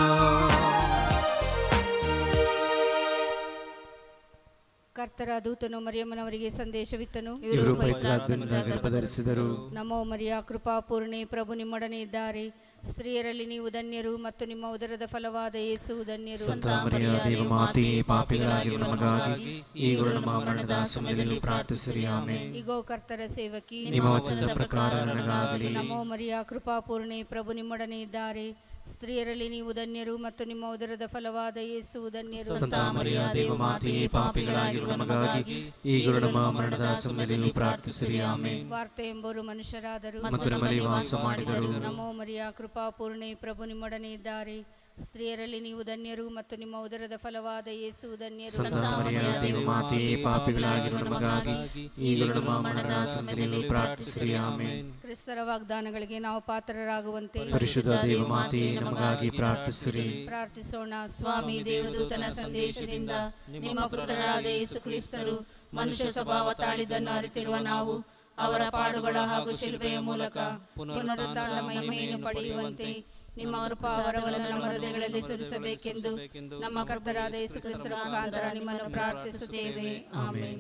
ಕರ್ತರ ದೂತನು ಮರಿಯಮ್ಮನವರಿಗೆ ಸಂದೇಶವಿತ್ತನು ಇವರು ಪವಿತ್ರಾತ್ಮನಿಂದ ಗರ್ಭಧರಿಸಿದರು ನಮೋ ಮರಿಯ ಕೃಪಾಪೂರ್ಣೆ ಪ್ರಭು ನಿಮ್ಮೊಡನೆ ಇದ್ದಾರೆ ಸ್ತ್ರೀಯರಲ್ಲಿ ನೀವು ಧನ್ಯರು ಮತ್ತು ನಿಮ್ಮ ಉದರದ ಫಲವಾದ ಯೇಸು ಧನ್ಯರು ಸಂತ ಮರಿಯ ದೇವ ಮಾತೆಯೇ ಪಾಪಿಗಳಾಗಿರುವ ನಮಗಾಗಿ ಈಗಲೂ ನಮ್ಮ ಮರಣದ ಸಮಯದಲ್ಲಿ ಪ್ರಾರ್ಥಿಸಿರಿ ಆಮೆನ್ ಇಗೋ ಕರ್ತರ ಸೇವಕಿ ನಿಮ್ಮ ವಚನದ ಪ್ರಕಾರ ನನಗಾಗಲಿ ನಮೋ ಮರಿಯ ಕೃಪಾಪೂರ್ಣೆ ಪ್ರಭು ನಿಮ್ಮೊಡನೆ ಇದ್ದಾರೆ ಸ್ತ್ರೀಯರಲ್ಲಿ ನೀವು ಧನ್ಯರು ಮತ್ತು ನಿಮ್ಮ ಉದರದ ಫಲವಾದ ಯೇಸು ಧನ್ಯರು ಸಂತ ಮರಿಯ ದೇವ ಮಾತೆಯೇ ಪಾಪಿಗಳಾಗಿರುವ ನಮಗಾಗಿ ಈಗಲೂ ನಮ್ಮ ಮರಣದ ಸಮಯದಲ್ಲಿ ಪ್ರಾರ್ಥಿಸಿರಿ ಆಮೆನ್ ವಾರ್ತೆ ಎಂಬುವರು ಮನುಷ್ಯರಾದರು ಮತ್ತು ನಮ್ಮಲ್ಲಿ ವಾಸ ಮಾಡಿದರು ನಮೋ ಮರಿಯ ಕೃಪಾಪೂರ್ಣೆ ಪ್ರಭು ನಿಮ್ಮೊಡನೆ ಇದ್ದಾರೆ ಸ್ತ್ರೀಯರಲ್ಲಿ ನೀವು ಧನ್ಯರು ಮತ್ತು ನಿಮ್ಮ ಉದರದ ಫಲವಾದ ಯೇಸು ಧನ್ಯರು ಸಂತ ಮರಿಯ ದೇವ ಮಾತೆಯೇ ಪಾಪಿಗಳಾಗಿರುವ ನಮಗಾಗಿ ಈಗಲೂ ನಮ್ಮ ಮರಣದ ಸಮಯದಲ್ಲಿ ಪ್ರಾರ್ಥಿಸಿರಿ ಆಮೆನ್ ಕ್ರಿಸ್ತರ ವಾಗ್ದಾನಗಳಿಗೆ ನಾವು ಪಾತ್ರರಾಗುವಂತೆ ಪರಿಶುದ್ಧ ದೇವ ಮಾತೆಯೇ ನಮಗಾಗಿ ಪ್ರಾರ್ಥಿಸಿರಿ ಪ್ರಾರ್ಥಿಸೋಣ ಸ್ವಾಮಿ ದೇವದೂತನ ಸಂದೇಶದಿಂದ ನಿಮ್ಮ ಪುತ್ರರಾದ ಯೇಸು ಕ್ರಿಸ್ತರು ಮನುಷ್ಯ ಸ್ವಭಾವ ತಾಳಿದ್ದನ್ನು ಅರಿತಿರುವ ನಾವು ಅವರ ಪಾಡುಗಳ ಹಾಗೂ ಶಿಲ್ಪೆಯ ಮೂಲಕ ಪುನರುತ್ಥಾನ ಮಹಿಮೆಯನ್ನು ಪಡೆಯುವಂತೆ ನಿಮ್ಮ ಕೃಪಾವರವನ್ನು ನಮ್ಮ ಹೃದಯಗಳಲ್ಲಿ ಸುರಿಸಬೇಕೆಂದು ನಮ್ಮ ಕರ್ತರಾದ ಯೇಸು ಕ್ರಿಸ್ತರ ಮುಖಾಂತರ ನಿಮ್ಮನ್ನು ಪ್ರಾರ್ಥಿಸುತ್ತೇವೆ ಆಮೆನ್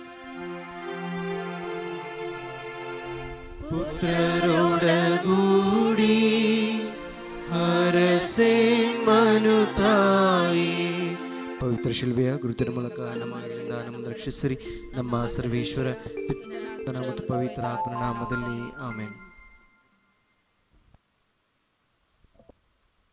ಪುತ್ರರೊಡಗೂಡಿ ಹರಸೆ ಮನುತಾಯಿ ಪವಿತ್ರ ಶಿಲ್ವೆಯ ಗುರುತಿನ ಮೂಲಕ ನಮ್ಮಗಳಿಂದ ನಮ್ಮನ್ನು ರಕ್ಷಿಸಿರಿ ನಮ್ಮ ಸರ್ವೇಶ್ವರ ಪಿತನ ಮತ್ತು ಪವಿತ್ರ ಆತ್ಮನ ನಾಮದಲ್ಲಿ ಆಮೇನ್